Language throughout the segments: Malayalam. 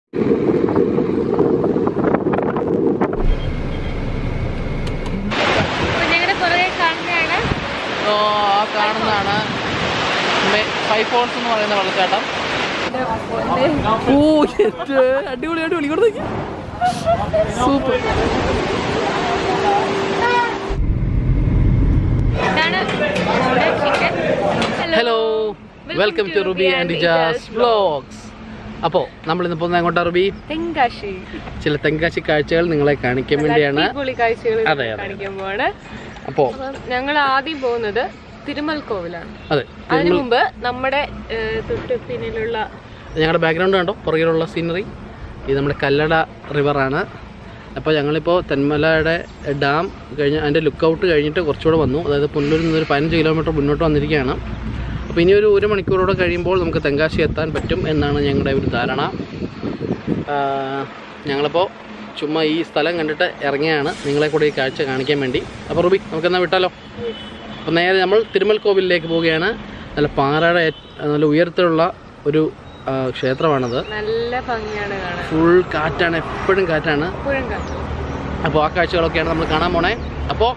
ഞങ്ങളുടെ പുറകെ കാണുന്നതാണ് ഓ ആ കാണുന്നതാണ് ഫൈവ് ഫോൾസ് എന്ന് പറയുന്ന വെള്ളച്ചാട്ടം ഓ എന്ത് അടിപൊളി അടിപൊളി ഇവിടെ സൂപ്പർ ഇതാണ് നമ്മുടെ chicken hello welcome to Ruby and Jas vlogs അപ്പോൾ നമ്മൾ ഇന്ന് പോകുന്നത് എങ്ങോട്ടാ റുബി തെങ്കാശി ചില തെങ്കാശി കാഴ്ചകൾ നിങ്ങളെ കാണിക്കാൻ വേണ്ടിയാണ് അടിപൊളി കാഴ്ചകൾ അതെ, അതെ. കാണിക്കാൻ പോവാണ് അപ്പോൾ അപ്പം ഞങ്ങൾ ആദ്യം പോകുന്നത് തിരുമൽ കോവിലാണ് അതെ അതിനു മുമ്പ് നമ്മുടെ ഏഹ്, തൊട്ട് പിന്നിലുള്ള ഞങ്ങളുടെ ബാക്ക്ഗ്രൗണ്ട് കണ്ടോ പുറകിലുള്ള സീനറി ഇത് നമ്മുടെ കല്ലട റിവറാണ് അപ്പോൾ ഞങ്ങളിപ്പോൾ തെന്മലയുടെ ഡാം കഴിഞ്ഞ് അതിൻ്റെ ലുക്ക് ഔട്ട് കഴിഞ്ഞിട്ട് കുറച്ചുകൂടെ വന്നു അതായത് പുനലൂരിൽ നിന്ന് ഒരു പതിനഞ്ച് കിലോമീറ്റർ മുന്നോട്ട് വന്നിരിക്കുകയാണ് അപ്പോൾ ഇനി ഒരു ഒരു മണിക്കൂറോടെ കഴിയുമ്പോൾ നമുക്ക് തെങ്കാശി എത്താൻ പറ്റും എന്നാണ് ഞങ്ങളുടെ ഒരു ധാരണ ആ, ഞങ്ങളിപ്പോൾ ചുമ്മാ ഈ സ്ഥലം കണ്ടിട്ട് ഇറങ്ങിയാണ് നിങ്ങളെ കൂടെ ഈ കാഴ്ച കാണിക്കാൻ വേണ്ടി അപ്പോൾ റുബി നമുക്കെന്നാൽ വിട്ടാലോ അപ്പോൾ നേരെ നമ്മൾ തിരുമൽ കോവിലിലേക്ക് പോവുകയാണ് നല്ല പാറയുടെ ഏറ്റ്- നല്ല ഉയരത്തിലുള്ള ഒരു ആ, ക്ഷേത്രമാണത് നല്ല ഭംഗിയാണ് കാണാൻ ഫുൾ കാറ്റാണ് എപ്പോഴും കാറ്റാണ് എപ്പോഴും കാറ്റ് അപ്പോൾ ആ കാഴ്ചകളൊക്കെയാണ് നമ്മൾ കാണാൻ പോണേ അപ്പോൾ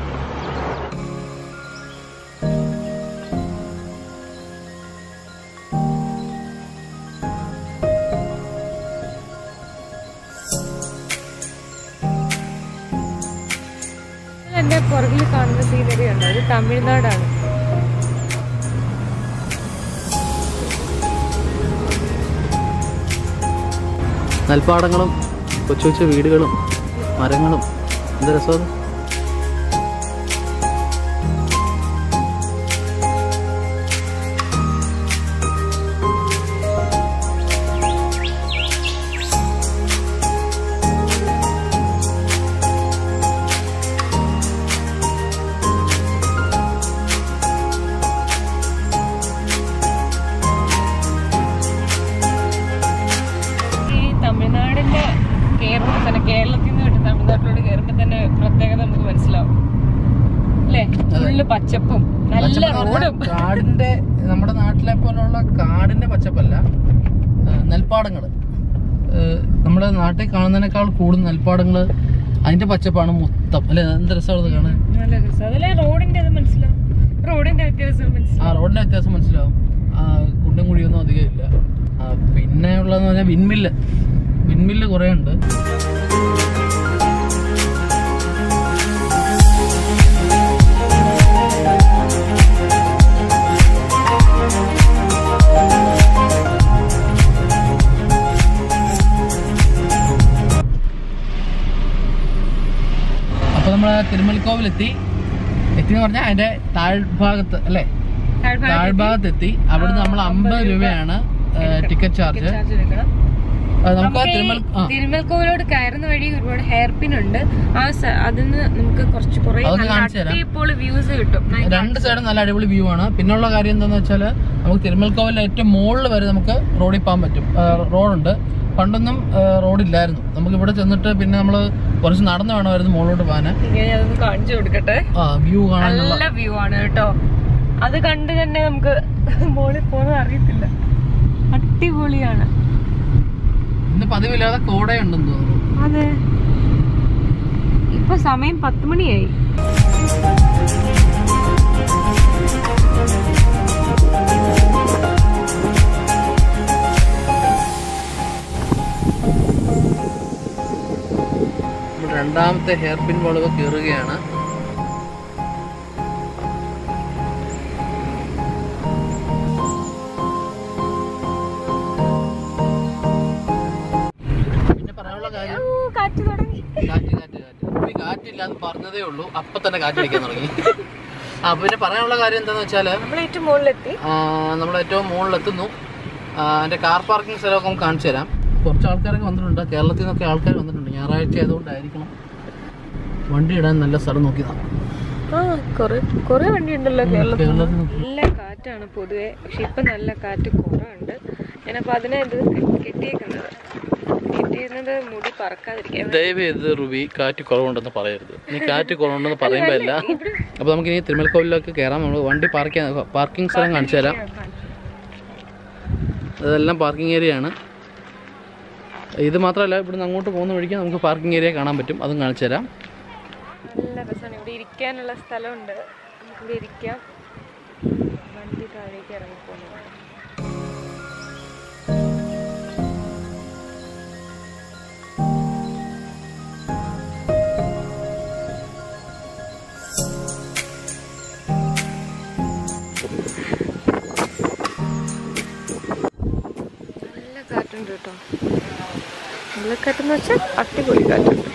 എന്റെ പുറകിൽ കാണുന്ന സീനറി ഉണ്ട് അത് തമിഴ്നാടാണ് നെൽപ്പാടങ്ങളും കൊച്ചു കൊച്ചു വീടുകളും മരങ്ങളും എന്ത് രസം ഈ തമിഴ്നാടിന്റെ കയറുമ്പോൾ തന്നെ കേരളത്തിൽ നിന്ന് വിട്ട് തമിഴ്നാട്ടിലോട്ട് കയറുമ്പോൾ തന്നെ പ്രത്യേകത നമുക്ക് മനസ്സിലാവും അല്ലേ ഫുള്ള് പച്ചപ്പും നല്ല റോഡും കാടിന്റെ നമ്മുടെ നാട്ടിലെ പോലുള്ള കാടിന്റെ പച്ചപ്പല്ല നെൽപ്പാടങ്ങൾ നമ്മുടെ നാട്ടിൽ കാണുന്നതിനേക്കാൾ കൂടുതൽ നെൽപ്പാടങ്ങൾ അതിന്റെ പച്ചപ്പാണ് മൊത്തം അല്ലെ എന്ത് രസമാണ് കാണാൻ നല്ല രസം അതല്ലേ റോഡിന്റെ അത് മനസ്സിലാവും റോഡിന്റെ വ്യത്യാസം മനസ്സിലാവും ആ റോഡിന്റെ വ്യത്യാസം മനസ്സിലാവും ആ, കുണ്ടും കുഴിയൊന്നും അധികം ഇല്ല ആ, പിന്നെ ഉള്ളതെന്ന് പറഞ്ഞാൽ വിൻമില്ല് വിൻമില്ല് കുറേ ഉണ്ട് അപ്പൊ നമ്മള് തിരുമൽക്കോവിലെത്തി എത്തി എന്ന് പറഞ്ഞാൽ അതിന്റെ താഴ്ഭാഗത്ത് അല്ലേ താഴ്ഭാഗത്ത് എത്തി അവിടെ നമ്മൾ അമ്പത് രൂപയാണ് ടിക്കറ്റ് ചാർജ് ചാർജ് എടുക്കണം നമുക്ക് നമുക്ക് തിരുമൽ ആ തിരുമൽക്കോവിലോട് കയറുന്ന വഴി ഒരുപാട് ഹെയർ പിൻ ഉണ്ട് ആ സ- അതിന്ന് നമുക്ക് കുറച്ച് കുറെ അതൊക്കെ കാണിച്ചു തരാം. ഇപ്പോൾ വ്യൂസ് കിട്ടും രണ്ട് സൈഡും നല്ല അടിപൊളി വ്യൂ ആണ് പിന്നുള്ള കാര്യം എന്താണെന്ന് വെച്ചാൽ നമുക്ക് തിരുമൽക്കോവിലെ ഏറ്റവും മുകളിൽ വരെ നമുക്ക് റോഡിൽ പോകാൻ പറ്റും റോഡുണ്ട് പണ്ടൊന്നും ആ, റോഡില്ലായിരുന്നു നമുക്ക് ഇവിടെ ചെന്നിട്ട് പിന്നെ നമ്മൾ കുറച്ച് നടന്നു വേണമായിരുന്നു മുകളിലോട്ട് പോകാൻ ഇങ്ങനെ അതൊന്ന് കാണിച്ചു കൊടുക്കട്ടെ ആ വ്യൂ കാണാനുള്ള നല്ല വ്യൂ ആണ് കേട്ടോ അത് കണ്ട് തന്നെ നമുക്ക് മോളിൽ പോകുന്നത് അറിയത്തില്ല അടിപൊളിയാണ് ഇന്ന് പതിവില്ലാതെ കോടയുണ്ടെന്ന് തോന്നുന്നു അതെ ഇപ്പൊ സമയം പത്ത് മണിയായി നമ്മൾ രണ്ടാമത്തെ ഹെയർ പിൻ വളവ് കയറുകയാണ് പിന്നെ പറയാനുള്ള കാര്യം കാറ്റ് തുടങ്ങി കാറ്റ് കാറ്റ് കാറ്റ് ഈ കാറ്റില്ല എന്ന് പറഞ്ഞതേ ഉള്ളൂ അപ്പൊ തന്നെ കാറ്റ് അടിക്കാൻ തുടങ്ങി ആ പിന്നെ പറയാനുള്ള കാര്യം എന്താന്ന് വെച്ചാല് നമ്മൾ ഏറ്റവും മുകളിലെത്തി നമ്മൾ ഏറ്റവും മുകളിലെത്തുന്നു എൻ്റെ കാർ പാർക്കിംഗ് സ്ഥലമൊക്കെ നമുക്ക് കാണിച്ചു തരാം കുറച്ച് ആൾക്കാരൊക്കെ വന്നിട്ടുണ്ട് കേരളത്തിൽ നിന്നൊക്കെ ആൾക്കാർ വന്നിട്ടുണ്ട് ഞായറാഴ്ച ആയതുകൊണ്ടായിരിക്കണം വണ്ടി ഇടാൻ നല്ല സ്ഥലം നോക്കിയതാണ് ആ കൊറേ കൊറേ വണ്ടി ഉണ്ടല്ലോ കേരളത്തിൽ കേരളത്തിൽ നിന്ന് നല്ല കാറ്റാണ് പൊതുവെ പക്ഷെ ഇപ്പൊ നല്ല കാറ്റ് കുറവുണ്ട് ഞാനപ്പോ അതിനെ ഇത് കെട്ടിയേക്കുന്നത് കെട്ടിയിരുന്നത് മുടി പറക്കാതിരിക്കാൻ ദയവ് ചെയ്ത് റുബി കാറ്റ് കുറവുണ്ടെന്ന് പറയരുത് നീ കാറ്റ് കുറവുണ്ടെന്ന് പറയുമ്പോൾ അല്ല അപ്പോൾ നമുക്ക് ഇനി തിരുമൽക്കോവിലേക്ക് കയറാം നമ്മൾ വണ്ടി പാർക്ക് ചെയ്യാൻ പാർക്കിംഗ് സ്ഥലം കാണിച്ചു തരാം അതെല്ലാം പാർക്കിംഗ് ഏരിയ ആണ് ഇത് മാത്രമല്ല ഇവിടുന്ന് അങ്ങോട്ട് പോകുന്ന വഴിക്ക് നമുക്ക് പാർക്കിംഗ് ഏരിയ കാണാൻ പറ്റും അതും കാണിച്ചു തരാം നല്ല രസമാണ് ഇവിടെ ഇരിക്കാനുള്ള സ്ഥലമുണ്ട് നമുക്കിവിടെ ഇരിക്കാം വണ്ടി താഴേക്ക് ഇറങ്ങി പോകുന്നതാണ് നല്ല കാറ്റുണ്ട് കേട്ടോ നല്ല കാറ്റെന്ന് വെച്ചാൽ അടിപൊളി കാറ്റുണ്ട്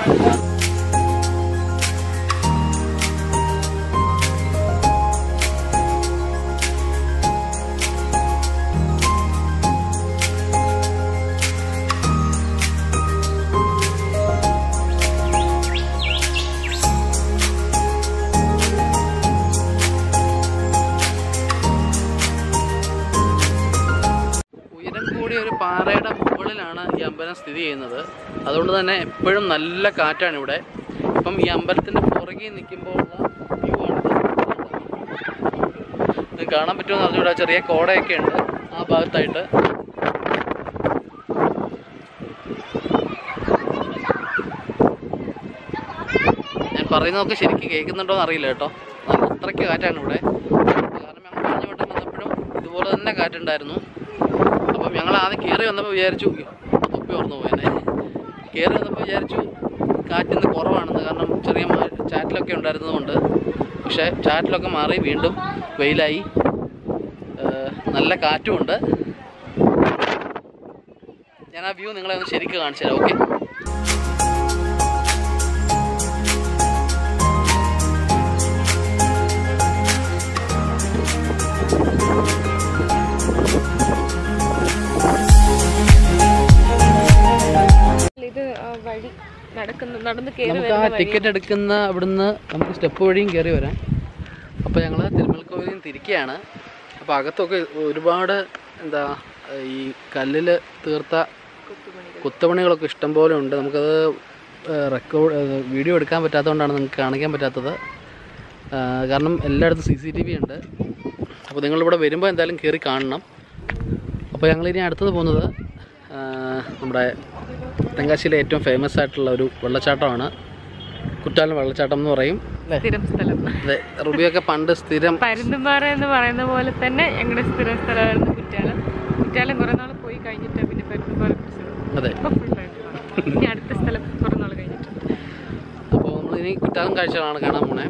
ഉയരം കൂടിയ ഒരു പാറയുടെ മുകളിലാണ് ഈ അമ്പലം സ്ഥിതി ചെയ്യുന്നത് അതുകൊണ്ട് തന്നെ എപ്പോഴും നല്ല കാറ്റാണ് ഇവിടെ ഇപ്പം ഈ അമ്പലത്തിൻ്റെ പുറകിൽ നിൽക്കുമ്പോൾ ഉള്ള വ്യൂ ആണിത് ഇത് കാണാൻ പറ്റുമെന്ന് അറിഞ്ഞൂടാ ചെറിയ കോടയൊക്കെ ഉണ്ട് ആ ഭാഗത്തായിട്ട് ഞാൻ പറയുന്നതൊക്കെ ശരിക്കും കേൾക്കുന്നുണ്ടോ എന്ന് അറിയില്ല കേട്ടോ നല്ല അത്രയ്ക്ക് കാറ്റാണ് ഇവിടെ കാരണം ഞങ്ങൾ കഴിഞ്ഞ വട്ടം വന്നപ്പോഴും ഇതുപോലെ തന്നെ കാറ്റുണ്ടായിരുന്നു അപ്പം ഞങ്ങൾ ആദ്യം കയറി വന്നപ്പോൾ വിചാരിച്ചു "ഉയ്യോ, തൊപ്പി ഓർന്നു പോയനെ കയറി വന്നപ്പോൾ വിചാരിച്ചു കാറ്റിന്ന് കുറവാണെന്ന് കാരണം ചെറിയ മ- ചാറ്റിലൊക്കെ ഉണ്ടായിരുന്നതുകൊണ്ട് പക്ഷേ ചാറ്റിലൊക്കെ മാറി വീണ്ടും വെയിലായി ഏഹ് നല്ല കാറ്റുമുണ്ട് ഞാൻ ആ വ്യൂ നിങ്ങളെ ഒന്ന് ശരിക്കും കാണിച്ചു തരാം ഓക്കെ ഇത് ആ, വഴി നടക്കുന്ന നടന്ന് കയറി നമുക്ക് ആ ടിക്കറ്റ് എടുക്കുന്ന അവിടുന്ന് നമുക്ക് സ്റ്റെപ്പ് വഴിയും കയറി വരാം അപ്പോൾ ഞങ്ങൾ തിരുമൽക്കോവിലിൽ നിന്ന് തിരിക്കുകയാണ് അപ്പോൾ അകത്തൊക്കെ ഒരുപാട് എന്താ ഈ കല്ലിൽ തീർത്ത കുത്തുപണികളൊക്കെ ഇഷ്ടം പോലെ ഉണ്ട് നമുക്കത് റെക്കോർഡ് വീഡിയോ എടുക്കാൻ പറ്റാത്തതുകൊണ്ടാണ് നിങ്ങൾക്ക് കാണിക്കാൻ പറ്റാത്തത് ആ, കാരണം എല്ലായിടത്തും സി സി ടി വി ഉണ്ട് അപ്പോൾ നിങ്ങളിവിടെ വരുമ്പോൾ എന്തായാലും കയറി കാണണം അപ്പോൾ ഞങ്ങളിനി അടുത്തത് പോകുന്നത് ആ, നമ്മുടെ തെങ്കാശിയിലെ ഏറ്റവും ഫേമസ് ആയിട്ടുള്ള ഒരു വെള്ളച്ചാട്ടമാണ് കുറ്റാലം വെള്ളച്ചാട്ടം എന്ന് പറയും അല്ലേ സ്ഥിരം സ്ഥലം അതെ റുബിയൊക്കെ പണ്ട് സ്ഥിരം പരുന്തുംപാറ എന്ന് പറയുന്ന പോലെ തന്നെ ഞങ്ങളുടെ സ്ഥിരം സ്ഥലമായിരുന്നു കുറ്റാലം കുറ്റാലം കുറെ നാൾ പോയി കഴിഞ്ഞിട്ട് പിന്നെ പരുന്തുംപാറ പിടിച്ചത് അതെ ഇപ്പൊ ഫുൾ ഇനി അടുത്ത സ്ഥലം കുറെ നാൾ കഴിഞ്ഞിട്ട് അപ്പോൾ നമ്മൾ ഇനി കുറ്റാലം കാഴ്ചകളാണ് കാണാൻ പോണേ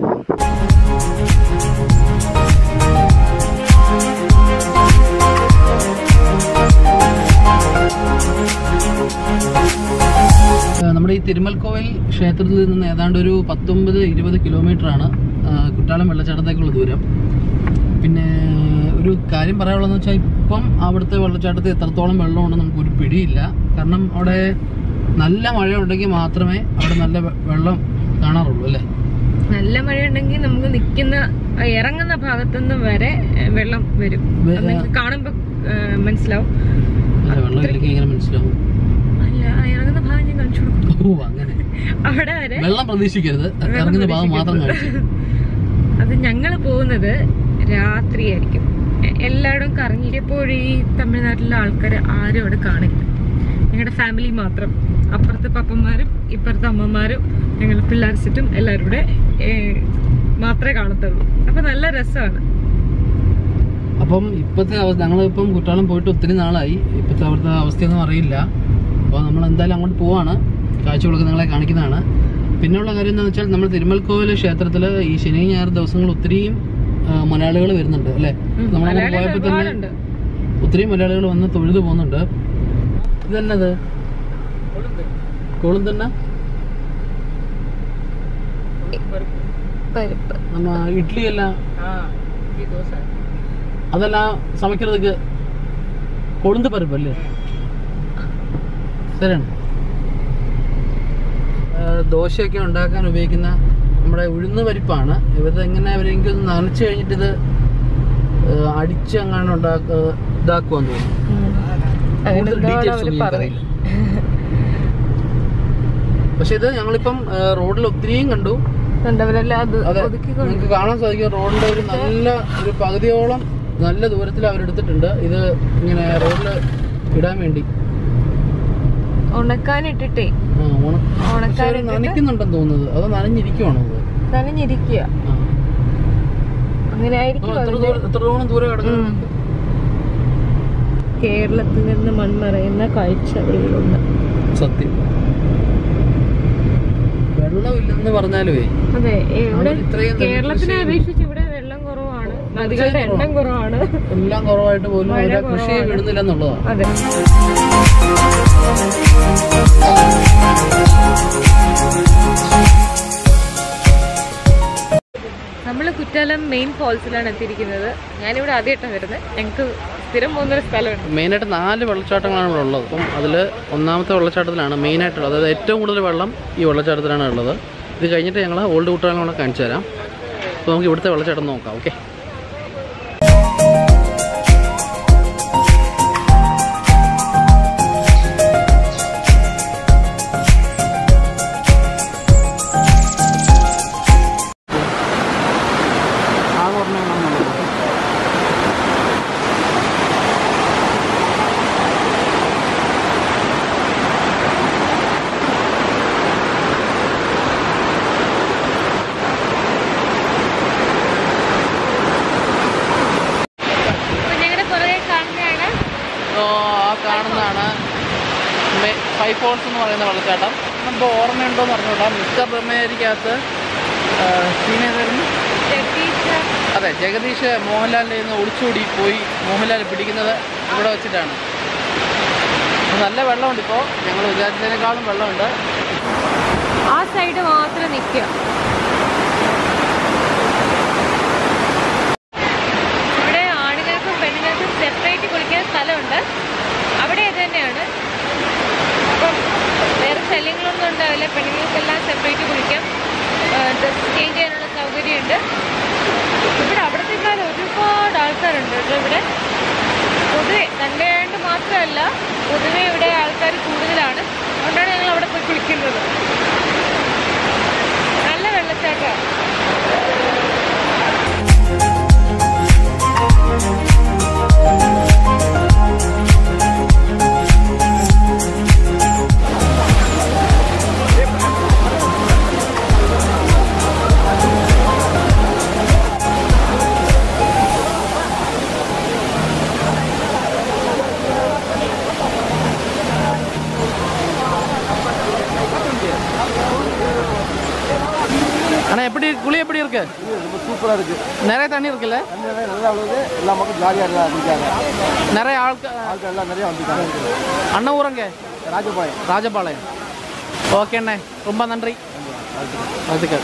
ഏഹ് നമ്മുടെ ഈ തിരുമൽക്കോവിൽ ക്ഷേത്രത്തിൽ നിന്ന് ഏതാണ്ട് ഒരു പത്തൊമ്പത് ഇരുപത് കിലോമീറ്റർ ആണ് കുറ്റാലം വെള്ളച്ചാട്ടത്തേക്കുള്ള ദൂരം പിന്നെ ഒരു കാര്യം പറയാനുള്ളതെന്ന് വെച്ചാൽ ഇപ്പം അവിടുത്തെ വെള്ളച്ചാട്ടത്തിൽ എത്രത്തോളം വെള്ളമുണ്ടെന്ന് നമുക്കൊരു പിടിയില്ല കാരണം അവിടെ നല്ല മഴ ഉണ്ടെങ്കിൽ മാത്രമേ അവിടെ നല്ല വെ- വെള്ളം കാണാറുള്ളൂ അല്ലേ നല്ല മഴയുണ്ടെങ്കിൽ നമുക്ക് നിൽക്കുന്ന ഇറങ്ങുന്ന ഭാഗത്തുനിന്ന് വരെ ഏ, വെള്ളം വരും വെ- അത് നിങ്ങൾക്ക് കാണുമ്പോ ഏ, മനസ്സിലാവും അല്ല വെള്ളം ഇല്ലെങ്കിൽ എങ്ങനെ മനസ്സിലാവും അല്ല ആ ഇറങ്ങുന്ന ഭാഗം ഞാൻ കാണിച്ചു കൊടുക്കും ഓ അങ്ങനെ അവിടെ വരെ വെള്ളം പ്രതീക്ഷിക്കരുത് ഇറങ്ങുന്ന ഭാഗം മാത്രം കാണിച്ചു അത് ഞങ്ങൾ പോകുന്നത് രാത്രിയായിരിക്കും എ- എല്ലായിടും കറങ്ങിയപ്പോൾ ഈ തമിഴ്നാട്ടിലെ ആൾക്കാർ ആരും അവിടെ കാണില്ല ഞങ്ങളുടെ ഫാമിലി മാത്രം അപ്പുറത്തെ പപ്പന്മാരും ഇപ്പുറത്തെ അമ്മമാരും ഞങ്ങൾ പിള്ളേർ ചുറ്റും എല്ലാവരും കൂടെ ഏ, മാത്രമേ കാണത്തുള്ളൂ അപ്പൊ നല്ല രസമാണ് അപ്പം ഇപ്പോഴത്തെ അവസ്ഥ ഞങ്ങളിപ്പം കുറ്റാലം പോയിട്ട് ഒത്തിരി നാളായി ഇപ്പോഴത്തെ അവിടുത്തെ അവസ്ഥയൊന്നും അറിയില്ല അപ്പോൾ നമ്മൾ എന്തായാലും അങ്ങോട്ട് പോവാണ് കാഴ്ചകളൊക്കെ നിങ്ങളെ കാണിക്കുന്നതാണ് പിന്നെയുള്ള കാര്യം എന്താണെന്ന് വെച്ചാൽ നമ്മൾ തിരുമൽക്കോവിൽ ക്ഷേത്രത്തിൽ ഈ ശനി ഞായർ ദിവസങ്ങൾ ഒത്തിരിയും മലയാളികൾ വരുന്നുണ്ട് അല്ലേ നമ്മൾ അങ്ങോട്ട് മലയാളികൾ പോയപ്പോൾ തന്നെ ഒരുപാടുണ്ട് ഒത്തിരി മലയാളികൾ വന്ന് തൊഴുത് പോകുന്നുണ്ട് ഇതെന്നത് കോളും തന്നെ പരിപ്പ് നമ്മ ഇഡ്ഡലി എല്ലാം அதெல்லாம் சமைக்கிறதுக்கு கொழுந்து பருப்பு അല്ലേ ശരിയാണ് ദോശയൊക്കെ ഉണ്ടാക്കാൻ ഉപയോഗിക്കുന്ന നമ്മുടെ ഉഴുന്ന് പരിപ്പാണ് ഇത് എങ്ങനെ അവരെങ്കിൽ ഒന്ന് നനച്ച് കഴിഞ്ഞിട്ട് ഇത് ഏഹ്, അടിച്ച് അങ്ങനെ ഉണ്ടാക്ക ഇതാക്കുവാന്ന് തോന്നുന്നു കൂടുതൽ ഡീറ്റെയിൽസ് ഒന്നും എനിക്കറിയില്ല പക്ഷെ ഇത് ഞങ്ങളിപ്പം ഏഹ്, റോഡിൽ ഒത്തിരിയും കണ്ടു കണ്ടവരെല്ലാം അത് അതെ ഒതുക്കി നിങ്ങൾക്ക് കാണാൻ സാധിക്കും റോഡിന്റെ ഒരു നല്ല ഒരു പകുതിയോളം നല്ല ദൂരത്തിൽ അവരെടുത്തിട്ടുണ്ട് ഇത് ഇങ്ങനെ റോഡിൽ ഇടാൻ വേണ്ടി ഉണക്കാനിട്ടിട്ടേ ആ, ഉണ- പക്ഷേ അവര് ഉണക്കാനിട്ടിട്ട് നനയ്ക്കുന്നുണ്ടെന്ന് തോന്നുന്നത് അത് നനഞ്ഞിരിക്കുവാണോ അത് നനഞ്ഞിരിക്കുക ആ. അങ്ങനെ അപ്പൊ ആയിരിക്കും എത്ര അതിന്റെ- ദൂരം എത്ര ദൂരം ദൂരെ കിടക്കുന്നു ഉം. കേരളത്തിൽ നിന്ന് മൺമറയുന്ന കാഴ്ചകളിലൊന്ന് സത്യം വെള്ളമില്ലെന്ന് പറഞ്ഞാലുവേ അതെ ഇവിടെ അവർ ഇത്രയും നെല്ല് കേരളത്തിനെ കൃഷി- അപേക്ഷിച്ച് ഇവിടെ വെള്ളം കുറവാണ് നദികളുടെ എണ്ണം കുറവാണ് എല്ലാം കുറവായിട്ട് പോലും മഴ അവരെ കൃഷി കുറവാണ്. വിടുന്നില്ല എന്നുള്ളതാണ് അതെ നമ്മൾ കുറ്റാലം മെയിൻ ഫോൾസിലാണ് എത്തിയിരിക്കുന്നത് ഞാനിവിടെ ആദ്യമായിട്ടാണ് വരുന്നത് ഞങ്ങൾക്ക് സ്ഥിരം പോകുന്നൊരു സ്ഥലമുണ്ട് മെയിനായിട്ട് നാല് വെള്ളച്ചാട്ടങ്ങളാണ് ഇവിടെ ഉള്ളത് അപ്പം അതിൽ ഒന്നാമത്തെ വെള്ളച്ചാട്ടത്തിലാണ് മെയിനായിട്ടുള്ളത് അതായത് ഏറ്റവും കൂടുതൽ വെള്ളം ഈ വെള്ളച്ചാട്ടത്തിലാണ് ഉള്ളത് ഇത് കഴിഞ്ഞിട്ട് ഞങ്ങൾ ഓൾഡ് കുട്ടനാളം കൂടെ കാണിച്ചു തരാം അപ്പോൾ നമുക്ക് ഇവിടുത്തെ വെള്ളച്ചാട്ടം നോക്കാം ഓക്കെ ആ പറഞ്ഞ ഞങ്ങളുടെ പുറകെ കാണുന്നതാണ് ഓ, ആ കാണുന്നതാണ് മെ- ഫൈവ് ഫോൾസ് എന്ന് പറയുന്ന വെള്ളച്ചാട്ടം നമുക്ക് ഓർമ്മയുണ്ടോ എന്ന് പറഞ്ഞോട്ടാ മിസ്റ്റർ ബ്രഹ്മേരിക്കകത്ത് സീൻ ഏതായിരുന്നു ജഗദീഷ് അതെ ജഗദീഷ് മോഹൻലാലിൻ്റെ നിന്ന് ഒളിച്ചോടി പോയി മോഹൻലാൽ പിടിക്കുന്നത് ഇവിടെ വെച്ചിട്ടാണ് നല്ല വെള്ളമുണ്ട് ഇപ്പോൾ ഞങ്ങൾ വിചാരിച്ചതിനേക്കാളും വെള്ളമുണ്ട് ആ സൈഡ് മാത്രം നിൽക്കുക ഇവിടെ ആണുങ്ങൾക്കും പെണ്ണുങ്ങൾക്കും സെപ്പറേറ്റ് കുളിക്കാൻ സ്ഥലമുണ്ട് അവിടെ ഇത് തന്നെയാണ് അപ്പം വേറെ ശല്യങ്ങളൊന്നും ഉണ്ടാവില്ല പെണ്ണുങ്ങൾക്കെല്ലാം സെപ്പറേറ്റ് കുളിക്കാം ഡ്രസ് ചേഞ്ച് ചെയ്യാനുള്ള സൗകര്യമുണ്ട് ഇവിടെ അവിടത്തേക്കാൾ ഒരുപാട് ആൾക്കാരുണ്ട് കേട്ടോ ഇവിടെ പൊതുവെ സൺഡേ ആയതുകൊണ്ട് മാത്രമല്ല പൊതുവെ ഇവിടെ ആൾക്കാർ കൂടുതലാണ് അതുകൊണ്ടാണ് ഞങ്ങൾ അവിടെ പോയി കുളിക്കുന്നത് നല്ല വെള്ളച്ചാട്ടമാണ് ஆனால் எப்படி குழி எப்படி இருக்கு சூப்பராக இருக்கு நிறைய தண்ணி இருக்குல்ல தண்ணி நல்லா உள்ளது எல்லா மக்களும் ஜாலியாக எல்லாம் இருக்காங்க நிறைய ஆட்கள் ஆட்கள் எல்லாம் நிறைய வந்துருக்காங்க அண்ணன் ஊரங்க ராஜபாளையம் ராஜபாளையம் ஓகே அண்ணே ரொம்ப நன்றி வாழ்த்துக்கள்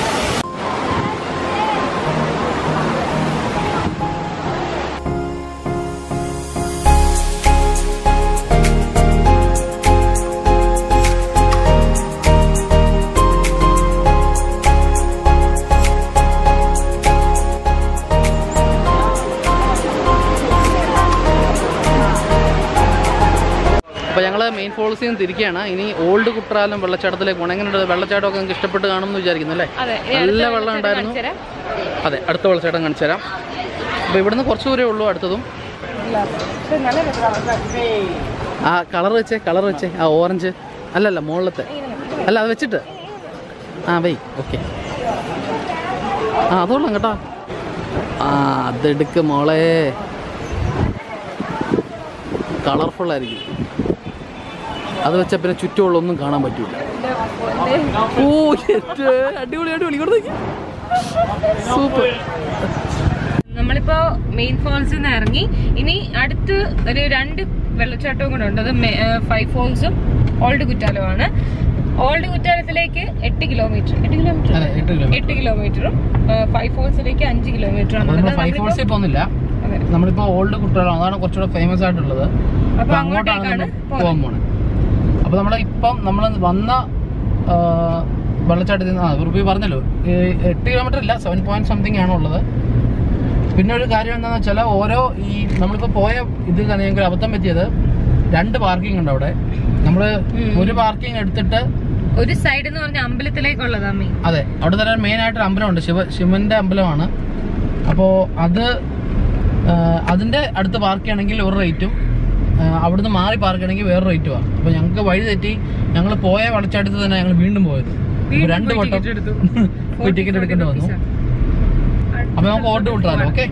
അപ്പോൾ ഞങ്ങൾ മെയിൻ ഫോൾസിൽ നിന്ന് തിരിക്കുകയാണ് ഇനി ഓൾഡ് കുട്രാലം വെള്ളച്ചാട്ടത്തിലേക്ക് പോകണം എങ്ങനെയുണ്ട് വെള്ളച്ചാട്ടമൊക്കെ നിങ്ങൾക്ക് ഇഷ്ടപ്പെട്ട് കാണുമെന്ന് വിചാരിക്കുന്നു അല്ലേ അതെ നല്ല വെള്ളം ഉണ്ടായിരുന്നു അതെ അടുത്ത വെള്ളച്ചാട്ടം കാണിച്ചു തരാം അപ്പോൾ ഇവിടുന്ന് കുറച്ച് ദൂരേ ഉള്ളൂ അടുത്തതും ആ കളർ വെച്ചേ കളർ വെച്ചേ ആ ഓറഞ്ച് അല്ലല്ല മുകളിലത്തെ അല്ല അത് വെച്ചിട്ട് ആ വൈ ഓക്കെ ആ അതോളാം കേട്ടോ ആ അതെടുക്ക് മോളെ കളർഫുൾ ആയിരിക്കും അത് വെച്ചാൽ പിന്നെ ചുറ്റുമുള്ളൊന്നും കാണാൻ പറ്റൂല ഓ എറ്റ് അടിപൊളി അടിപൊളി ഇങ്ങോട്ട് നോക്കി സൂപ്പർ നമ്മളിപ്പോ മെയിൻ ഫോൾസിൽ നിന്ന് ഇറങ്ങി ഇനി അടുത്ത് ഒരു രണ്ട് വെള്ളച്ചാട്ടവും കൂടെ ഉണ്ട് അത് ഫൈവ് ഫോൾസും ഓൾഡ് കുറ്റാലവുമാണ് ഓൾഡ് കുറ്റാലത്തിലേക്ക് എട്ട് കിലോമീറ്റർ എട്ട് കിലോമീറ്റർ അതെ എട്ട് കിലോമീറ്റർ എട്ട് കിലോമീറ്ററും ഫൈവ് ഫോൾസിലേക്ക് അഞ്ച് കിലോമീറ്റർ ആണ് നമ്മൾ ഫൈവ് ഫോൾസിൽ പോകുന്നില്ല അതെ. നമ്മളിപ്പോ ഓൾഡ് കുട്ടികളാണ് അതാണ് കുറച്ചുകൂടെ ഫേമസ് ആയിട്ടുള്ളത് അപ്പൊ അപ്പൊ അങ്ങോട്ടാണ് അങ്ങോട്ടേക്കാണ് നമ്മൾ പോകാൻ പോണത് അപ്പൊ നമ്മൾ ഇപ്പം നമ്മൾ വന്ന ആ, വെള്ളച്ചാട്ടത്തിൽ നിന്ന് ആ റുബി പറഞ്ഞല്ലോ ഈ എട്ട് കിലോമീറ്റർ ഇല്ല സെവൻ പോയിന്റ് സംതിങ് ആണ് ഉള്ളത് പിന്നെ ഒരു കാര്യം എന്താണെന്ന് വെച്ചാൽ ഓരോ ഈ നമ്മളിപ്പോൾ പോയ ഇത് ഞങ്ങൾക്ക് അബദ്ധം പറ്റിയത് രണ്ട് പാർക്കിംഗ് ഉണ്ട് അവിടെ നമ്മൾ ഉം. ഒരു പാർക്കിംഗ് എടുത്തിട്ട് ഒരു സൈഡ് എന്ന് പറഞ്ഞ അമ്പലത്തിലേക്കുള്ളതാ മെയിൻ അതെ അവിടെ തന്നെ മെയിൻ ആയിട്ടൊരു അമ്പലമുണ്ട് ശിവ ശിവന്റെ അമ്പലമാണ് അപ്പോൾ അത് ആ, അതിന്റെ അടുത്ത് പാർക്ക് ചെയ്യണമെങ്കിൽ ഒരു റേറ്റും ആ, അവിടുന്ന് മാറി പാർക്കണമെങ്കിൽ വേറെ റേറ്റുമാണ് അപ്പോൾ ഞങ്ങൾക്ക് വഴി തെറ്റി ഞങ്ങൾ പോയ വെള്ളച്ചാട്ടത്തിൽ തന്നെ ഞങ്ങൾ വീണ്ടും പോയത് വീണ്ടും രണ്ട് പോയി വട്ടം ticket എടുത്തു. പോയി ടിക്കറ്റ് എടുക്കേണ്ടി വന്നു അപ്പോൾ നമുക്ക് ഓട്ടോ വിട്ടാലോ ഓക്കെ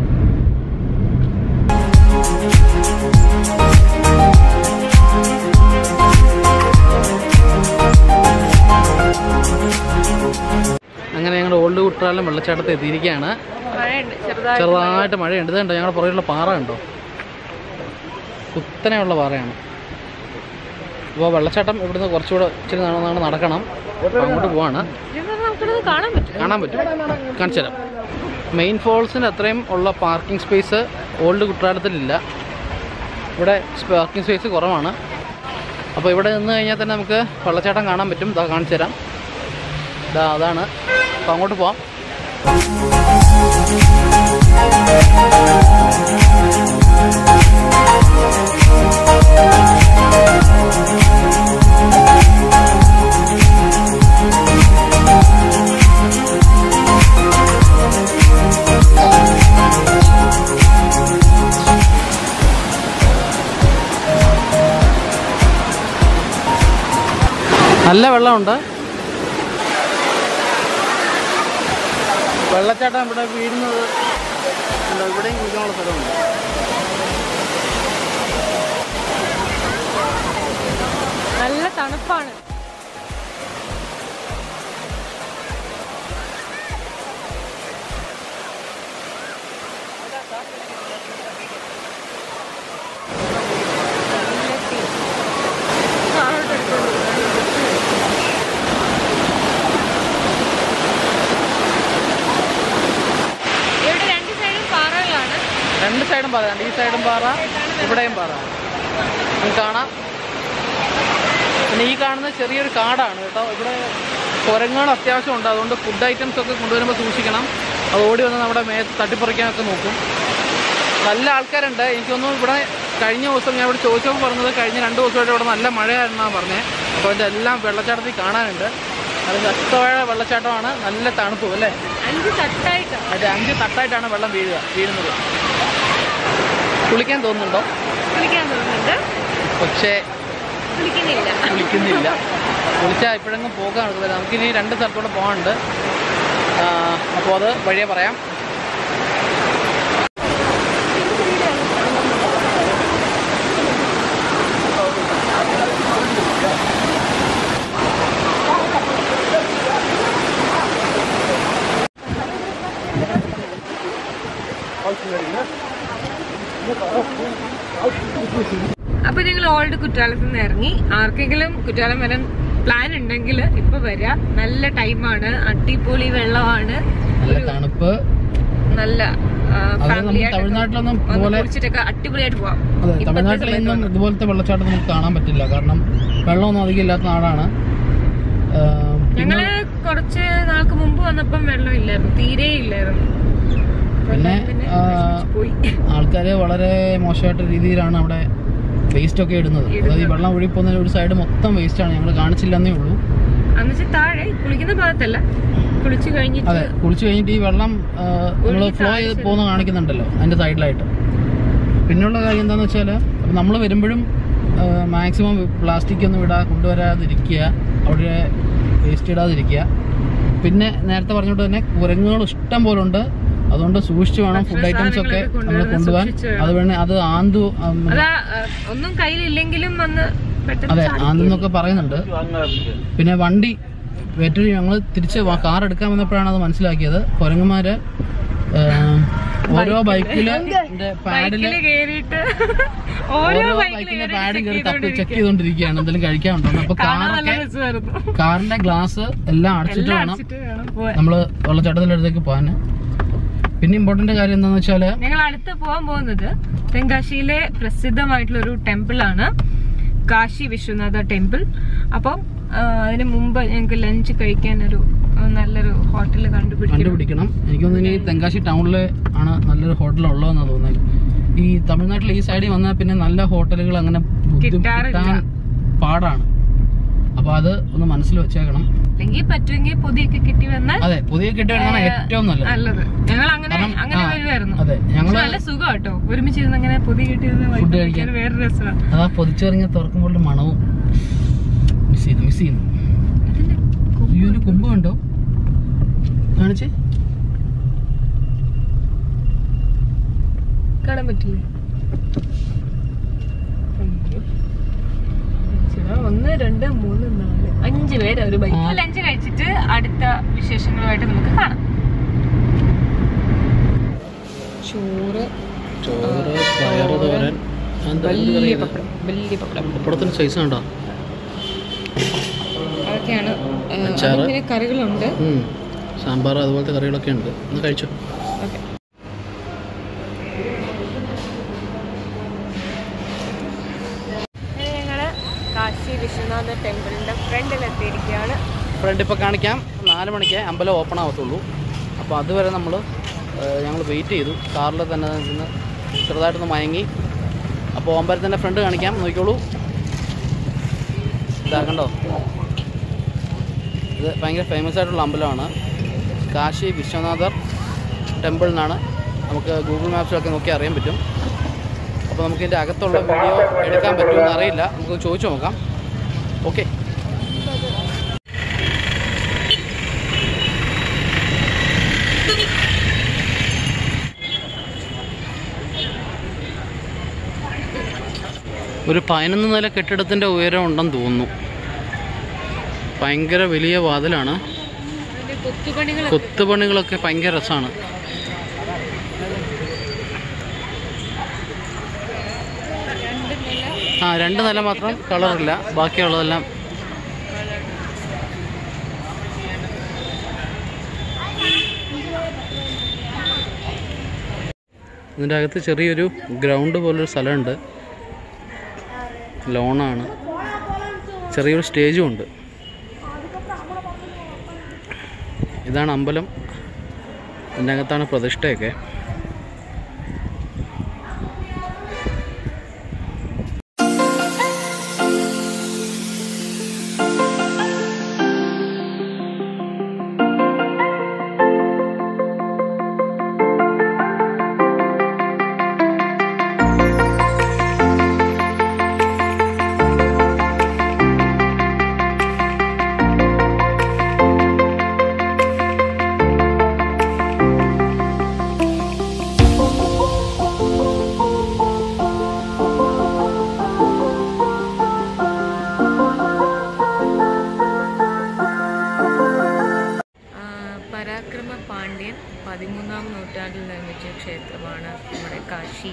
അങ്ങനെ ഞങ്ങൾ ഓൾഡ് കുട്ടാലം വെള്ളച്ചാട്ടത്തിൽ എത്തിയിരിക്കുകയാണ് മഴയുണ്ട് ചെറുതായി ചെറുതായിട്ട് മഴയുണ്ട് ഇതുണ്ടോ ഞങ്ങളുടെ പുറകിലുള്ള പാറ ഉണ്ടോ കുത്തനെയുള്ള പാറയാണ് അപ്പോൾ വെള്ളച്ചാട്ടം ഇവിടുന്ന് കുറച്ചുകൂടെ ഇച്ചിരി നടന്നാണ് നടക്കണം അപ്പോൾ അങ്ങോട്ട് പോവാണ് ഇതൊന്നും നമുക്കിത് കാണാൻ പറ്റും കാണാൻ പറ്റും കാണിച്ചു തരാം മെയിൻ ഫോൾസിന് അത്രയും ഉള്ള പാർക്കിംഗ് സ്പേസ് ഓൾഡ് കുട്ടനാടത്തിലില്ല ഇവിടെ പാർക്കിംഗ് സ്പേസ് കുറവാണ് അപ്പോൾ ഇവിടെ നിന്ന് കഴിഞ്ഞാൽ തന്നെ നമുക്ക് വെള്ളച്ചാട്ടം കാണാൻ പറ്റും ഇതാ കാണിച്ചു തരാം ഇതാ അതാണ് അപ്പോൾ അങ്ങോട്ട് പോവാം നല്ല വെള്ളമുണ്ട് വെള്ളച്ചാട്ടം ഇവിടെ വീഴുന്നത് ഉണ്ടോ? ഇവിടെയും കുളിക്കാനുള്ള സ്ഥലമുണ്ട് നല്ല തണുപ്പാണ് ഇവിടെ രണ്ട് സൈഡും പാറകളാണ് രണ്ട് സൈഡും പാറ ഈ സൈഡും പാറ ഇവിടെയും പാറ നമുക്ക് കാണാം പിന്നെ ഈ കാണുന്ന ചെറിയൊരു കാടാണ് കേട്ടോ ഇവിടെ കുരങ്ങുകൾ അത്യാവശ്യം ഉണ്ട് അതുകൊണ്ട് ഫുഡ് ഐറ്റംസ് ഒക്കെ കൊണ്ടുവരുമ്പോൾ സൂക്ഷിക്കണം അത് ഓടി വന്ന് നമ്മുടെ മേത്ത് തട്ടിപ്പറിക്കാനൊക്കെ നോക്കും നല്ല ആൾക്കാരുണ്ട് എനിക്കൊന്നും ഇവിടെ കഴിഞ്ഞ ദിവസം ഞാൻ ഇവിടെ ചോദിച്ചപ്പോൾ പറഞ്ഞത് കഴിഞ്ഞ രണ്ട് ദിവസമായിട്ട് ഇവിടെ നല്ല മഴയായിരുന്നാണ് പറഞ്ഞത് അപ്പോൾ അതിൻ്റെ എല്ലാം വെള്ളച്ചാട്ടത്തിൽ കാണാനുണ്ട് അത് ശക്തമായ വെള്ളച്ചാട്ടമാണ് നല്ല തണുപ്പും അല്ലേ അഞ്ച് തട്ടായിട്ടാണ് അത് അഞ്ച് തട്ടായിട്ടാണ് വെള്ളം വീഴുക വീഴുന്നത് കുളിക്കാൻ തോന്നുന്നുണ്ടോ കുളിക്കാൻ തോന്നുന്നുണ്ട് പക്ഷേ കുളിക്കുന്നില്ല കുളിക്കുന്നില്ല കുളിച്ചാൽ ഇപ്പോഴെങ്കിലും പോകാൻ നടക്കുന്നില്ല നമുക്കിനി രണ്ട് സ്ഥലത്തൂടെ പോകാനുണ്ട് അപ്പോൾ അത് വഴിയെ പറയാം അപ്പൊ നിങ്ങൾ ഓൾഡ് കുറ്റാലത്ത് നിന്ന് ഇറങ്ങി ആർക്കെങ്കിലും കുറ്റാലം വരാൻ പ്ലാൻ ഉണ്ടെങ്കിൽ ഇപ്പൊ വരാം നല്ല ടൈമാണ് അടിപൊളി വെള്ളമാണ് നല്ല തണുപ്പ് നല്ല അത് ഫാമിലി നമുക്ക് തമിഴ്നാട്ടിലൊന്നും പോലെ കുളിച്ചിട്ടൊക്കെ അടിപൊളിയായിട്ട് പോവാം അതെ ഇപ്പത്തെ തമിഴ്നാട്ടിൽ നിന്നും സമയത്ത് ഇതുപോലത്തെ വെള്ളച്ചാട്ടം നമുക്ക് കാണാൻ പറ്റില്ല കാരണം വെള്ളമൊന്നും അധികം ഇല്ലാത്ത നാടാണ് ആ, പിന്നെ ഞങ്ങള് കുറച്ച് നാൾക്ക് മുമ്പ് വന്നപ്പം വെള്ളം ഇല്ലായിരുന്നു തീരെ ഇല്ലായിരുന്നു അപ്പൊ പിന്നെ, പിന്നെ ആ, വിഷമിച്ച് പോയി ആൾക്കാര് വളരെ മോശമായിട്ട് രീതിയിലാണ് അവിടെ വേസ്റ്റ് ഒക്കെ ഇടുന്നത് അതായത് ഈ വെള്ളം ഒഴുകി പോകുന്ന ഒരു സൈഡ് മൊത്തം വേസ്റ്റ് ആണ് ഞങ്ങൾ കാണിച്ചില്ലെന്നേ ഉള്ളൂ എന്നുവെച്ചാൽ താഴെ കുളിക്കുന്ന ഭാഗത്തല്ല കുളിച്ചു കഴിഞ്ഞിട്ട് അതെ കുളിച്ച് കഴിഞ്ഞിട്ട് ഈ വെള്ളം നമ്മൾ ഒഴുകി ഫ്ലോ താഴെ ചെയ്ത് പോകുന്ന കാണിക്കുന്നുണ്ടല്ലോ അതിന്റെ സൈഡിലായിട്ട് പിന്നെയുള്ള കാര്യം എന്താണെന്ന് വെച്ചാൽ നമ്മൾ വരുമ്പോഴും മാക്സിമം പ്ലാസ്റ്റിക് ഒന്നും ഇടാ കൊണ്ടുവരാതിരിക്കുക അവിടെ വേസ്റ്റ് ഇടാതിരിക്കുക പിന്നെ നേരത്തെ പറഞ്ഞോട്ട് തന്നെ കുരങ്ങുകൾ ഇഷ്ടം പോലെ ഉണ്ട് അതുകൊണ്ട് സൂക്ഷിച്ച് വേണം ഫുഡ് ഐറ്റംസ് ഒക്കെ സാധനങ്ങളൊക്കെ നമ്മൾ കൊണ്ടുപോകാൻ സൂക്ഷിച്ച് വേണം. അത് വേണേ അത് ആന്തു ഉം, അതാ ആ, ഒന്നും കയ്യിലില്ലെങ്കിലും വന്ന് പെട്ടെന്ന് അതെ ചാടി ആന്തെന്നൊക്കെ പറയുന്നുണ്ട് പിന്നെ വണ്ടി വെറ്ററി ഞങ്ങൾ തിരിച്ച് കാർ എടുക്കാൻ വന്നപ്പോഴാണ് അത് മനസ്സിലാക്കിയത് കുരങ്ങന്മാര് ആ, ഓരോ ബൈക്കില് പാഡില് ബൈക്കില് കേറിയിട്ട് ഓരോ ഓരോ ബൈക്കിൽ ബൈക്കിന്റെ പാഡും കയറി തപ്പി ചെക്ക് ചെയ്തോണ്ടിരിക്കുകയാണ് എന്തെങ്കിലും കഴിക്കാനുണ്ടോ അപ്പൊ കാണാൻ നല്ല കാറൊക്കെ രസമായിരുന്നു കാറിന്റെ ഗ്ലാസ് എല്ലാം അടച്ചിട്ട് എല്ലാം വേണം അടിച്ചിട്ട് വേണം പോവാൻ നമ്മള് വെള്ളച്ചാട്ടത്തിന്റെ അടുത്തേക്ക് പോകാൻ പിന്നെ ഇമ്പോർട്ടന്റ് കാര്യം എന്താന്ന് വെച്ചാല് ഞങ്ങൾ അടുത്ത് പോകാൻ പോകുന്നത് തെങ്കാശിയിലെ പ്രസിദ്ധമായിട്ടുള്ള ഒരു ടെമ്പിൾ ആണ് കാശി വിശ്വനാഥ ടെമ്പിൾ അപ്പം ആ, അതിന് മുമ്പ് ഞങ്ങൾക്ക് ലഞ്ച് കഴിക്കാൻ ഒരു ആ, നല്ലൊരു ഹോട്ടൽ കണ്ടുപിടിക്കണം കണ്ടുപിടിക്കണം എനിക്ക് തോന്നുന്നു ഈ തെങ്കാശി ടൗണില് ആണ് നല്ലൊരു ഹോട്ടൽ ഉള്ളതെന്നാ തോന്നുന്നത് ഈ തമിഴ്നാട്ടിൽ ഈ സൈഡിൽ വന്നാൽ പിന്നെ നല്ല ഹോട്ടലുകൾ അങ്ങനെ ബുദ്ധി- കിട്ടാറില്ല. കിട്ടാൻ പാടാണ് അപ്പൊ അത് ഒന്ന് മനസ്സിൽ വെച്ചേക്കണം അല്ലെങ്കിൽ പറ്റുമെങ്കിൽ പൊതിയൊക്കെ കിട്ടി വന്നാൽ അതെ പുതിയ കെട്ടിടമാണ് ഏറ്റവും നല്ലത് നല്ലത് ഞങ്ങൾ അങ്ങനെ കാരണം, അങ്ങനെ ആ, വരുമായിരുന്നു അതെ പക്ഷെ ഞങ്ങള് നല്ല സുഖം കേട്ടോ ഒരുമിച്ചിരുന്ന് അങ്ങനെ പൊതി കിട്ടി Food കഴിക്കാൻ. വേറെ രസമാണ് അതാ പൊതിച്ചിറങ്ങി തുറക്കുമ്പോൾ മണവും മിസ് ചെയ്യുന്നു മിസ് ചെയ്യുന്നു അയ്യോ ഒരു കുമ്പ് കണ്ടോ കാണിച്ചേ കാണാൻ പറ്റില്ലേ അയ്യോ. അഞ്ചെടാ, ഒന്ന് രണ്ട് മൂന്ന് നാല് അഞ്ച് പേര് ഒരു ബൈക്ക് ആ. ലഞ്ച് കഴിച്ചിട്ട് അടുത്ത വിശേഷങ്ങളുമായിട്ട് നമുക്ക് കാണാം ചോറ് ചോറ് പയറ് തോരൻ എന്താ എന്ത് വലിയ കറിയാ ഇത്? പപ്പടം വലിയ പപ്പടം പപ്പടത്തിന് സൈസ് കണ്ടോ അതൊക്കെയാണ് ഏ, അച്ചാറ്. അതിന് പിന്നെ കറികളുണ്ട് ഉം. സാമ്പാർ അതുപോലത്തെ കറികളൊക്കെ ഉണ്ട് ഒന്ന് കഴിച്ചോ ഓക്കെ ഞങ്ങള് കാശി വിശ്വനാഥ ടെമ്പിളിന്റെ ഫ്രണ്ടിൽ എത്തിയിരിക്കുകയാണ് ഫ്രണ്ട് ഇപ്പോൾ കാണിക്കാം നാല് മണിക്ക് അമ്പലം ഓപ്പൺ ആവത്തുള്ളൂ അപ്പോൾ അതുവരെ നമ്മൾ ഞങ്ങൾ വെയിറ്റ് ചെയ്തു കാറിൽ തന്നെ നിന്ന് ചെറുതായിട്ടൊന്ന് മയങ്ങി അപ്പോൾ അമ്പലത്തിൻ്റെ ഫ്രണ്ട് കാണിക്കാം നോക്കിക്കോളൂ ഇതാ കണ്ടോ ഇത് ഭയങ്കര ഫേമസ് ആയിട്ടുള്ള അമ്പലമാണ് കാശി വിശ്വനാഥർ ടെമ്പിൾ എന്നാണ് നമുക്ക് ഗൂഗിൾ മാപ്സിലൊക്കെ നോക്കി അറിയാൻ പറ്റും അപ്പോൾ നമുക്ക് ഇതിൻ്റെ അകത്തുള്ള വീഡിയോ എടുക്കാൻ പറ്റുമെന്ന് അറിയില്ല നമുക്ക് ചോദിച്ചു നോക്കാം ഓക്കെ ഒരു പതിനൊന്ന് നില കെട്ടിടത്തിൻ്റെ ഉയരം ഉണ്ടെന്ന് തോന്നുന്നു ഭയങ്കര വലിയ വാതിലാണ് അതിന്റെ കൊത്തുപണികൾ കൊത്തുപണികളൊക്കെ ഭയങ്കര രസമാണ് ആ രണ്ട് നില മാത്രം കളറില്ല ബാക്കിയുള്ളതെല്ലാം ഇതിൻ്റെ അകത്ത് ചെറിയൊരു ഗ്രൗണ്ട് പോലൊരു സ്ഥലമുണ്ട് ലോണാണ് ചെറിയൊരു സ്റ്റേജും ഉണ്ട് ഇതാണ് അമ്പലം ഇതിൻ്റെ അകത്താണ് പ്രതിഷ്ഠയൊക്കെ ആ, പരാക്രമ പാണ്ഡ്യൻ പതിമൂന്നാം നൂറ്റാണ്ടിൽ നിർമ്മിച്ച ക്ഷേത്രമാണ് നമ്മുടെ കാശി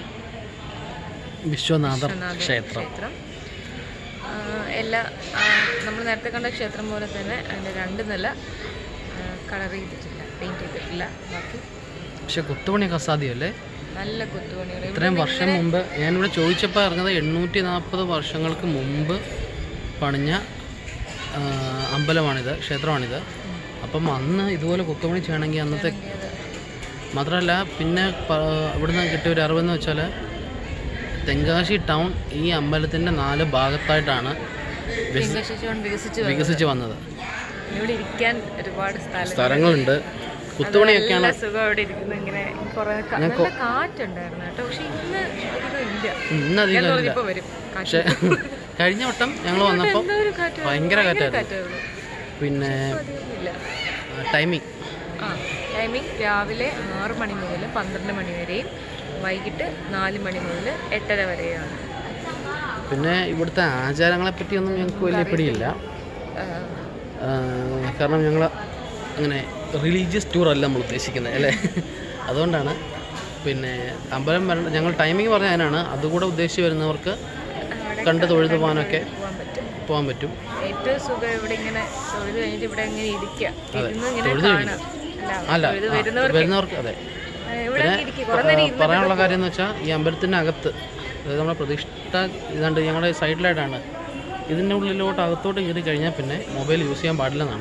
വിശ്വനാഥർ വിശ്വനാഥ ക്ഷേത്രം ക്ഷേത്രം ആ, എല്ലാ നമ്മൾ നേരത്തെ കണ്ട ക്ഷേത്രം പോലെ തന്നെ അതിൻ്റെ രണ്ട് നില കളർ ചെയ്തിട്ടില്ല പെയിൻറ് ചെയ്തിട്ടില്ല ബാക്കി പക്ഷെ കുത്തുപണിയൊക്കെ അസാധ്യമല്ലേ നല്ല കൊത്തുപണികൾ ഇത്രയും വർഷം മുമ്പ് ഞാനിവിടെ ചോദിച്ചപ്പോൾ അറിഞ്ഞത് എണ്ണൂറ്റി നാൽപ്പത് വർഷങ്ങൾക്ക് മുമ്പ് പണിഞ്ഞ ആ, അമ്പലമാണിത് ക്ഷേത്രമാണിത് അപ്പം അന്ന് ഇതുപോലെ കുത്തുപണി ചെയ്യണമെങ്കിൽ അന്നത്തെ മാത്രമല്ല പിന്നെ പ- ഇവിടുന്ന് കിട്ടിയ ഒരു അറിവെന്ന് വെച്ചാൽ തെങ്കാശി ടൗൺ ഈ അമ്പലത്തിൻ്റെ നാല് ഭാഗത്തായിട്ടാണ് വികസി- വികസിച്ചുകൊണ്ട് വികസിച്ച് വന്നു. വികസിച്ച് വന്നത് ഇവിടെ ഇരിക്കാൻ ഒരുപാട് സ്ഥലം സ്ഥലങ്ങളുണ്ട് കുത്തുപണിയൊക്കെയാണ് നല്ല സുഖം അവിടെ ഇരിക്കുന്ന ഇങ്ങനെ കുറെ ക- നല്ല കാറ്റുണ്ടായിരുന്നു കേട്ടോ പക്ഷെ ഇന്ന് അധികം ഇല്ല ഉം, ഇന്നധികം ഞാൻ ഇല്ല ഇപ്പൊ വരും പക്ഷേ കഴിഞ്ഞ വട്ടം ഞങ്ങൾ വന്നപ്പോൾ എന്തോ ഒരു കാറ്റ് ഭയങ്കര കാറ്റായിരുന്നു കാറ്റായിരുന്നു പിന്നെ അധികം ഇല്ല ടൈമിങ് ആ ടൈമിംഗ് രാവിലെ ആറ് മണി മുതൽ പന്ത്രണ്ട് മണി വരെയും വൈകിട്ട് നാല് മണി മുതൽ എട്ടര വരെയാണ് പിന്നെ ഇവിടുത്തെ ആചാരങ്ങളെ പറ്റിയൊന്നും ഞങ്ങൾക്ക് വലിയ പിടിയില്ല ആ, ആ, കാരണം ഞങ്ങൾ അങ്ങനെ റിലീജിയസ് ടൂർ അല്ല നമ്മൾ ഉദ്ദേശിക്കുന്നത് അല്ലേ അതുകൊണ്ടാണ് പിന്നെ അമ്പലം വരേണ്ട ഞങ്ങൾ ടൈമിംഗ് പറഞ്ഞ അതിനാണ് അതുകൂടെ ഉദ്ദേശിച്ച് വരുന്നവർക്ക് അവിടെ കണ്ട് തൊഴുതു പോകാനൊക്കെ പോകാൻ പറ്റും പോകാൻ പറ്റും ഏറ്റവും സുഖം ഇവിടെ ഇങ്ങനെ തൊഴുത് കഴിഞ്ഞിട്ട് ഇവിടെ ഇങ്ങനെ ഇരിക്കുക ഇരുന്ന് ഇങ്ങനെ തൊഴുത് കാണാം അല്ല അല്ല തൊഴുത് ആ, വരുന്നവർക്ക് വരുന്നവർക്ക് അതെ ആ, ഇവിടെ പിന്നെ ഇരിക്കുക കുറെ നേരം ആ, ഇരുന്നിട്ട് പറയാനുള്ള കാര്യം എന്ന് വെച്ചാൽ ഈ അമ്പലത്തിൻ്റെ അകത്ത് അതായത് നമ്മുടെ പ്രതിഷ്ഠ ഇതാണ്ട് ഞങ്ങളുടെ സൈഡിലായിട്ടാണ് ഇതിൻ്റെ ഉള്ളിലോട്ട് അകത്തോട്ട് കയറി കഴിഞ്ഞാൽ പിന്നെ മൊബൈൽ യൂസ് ചെയ്യാൻ പാടില്ലെന്നാണ്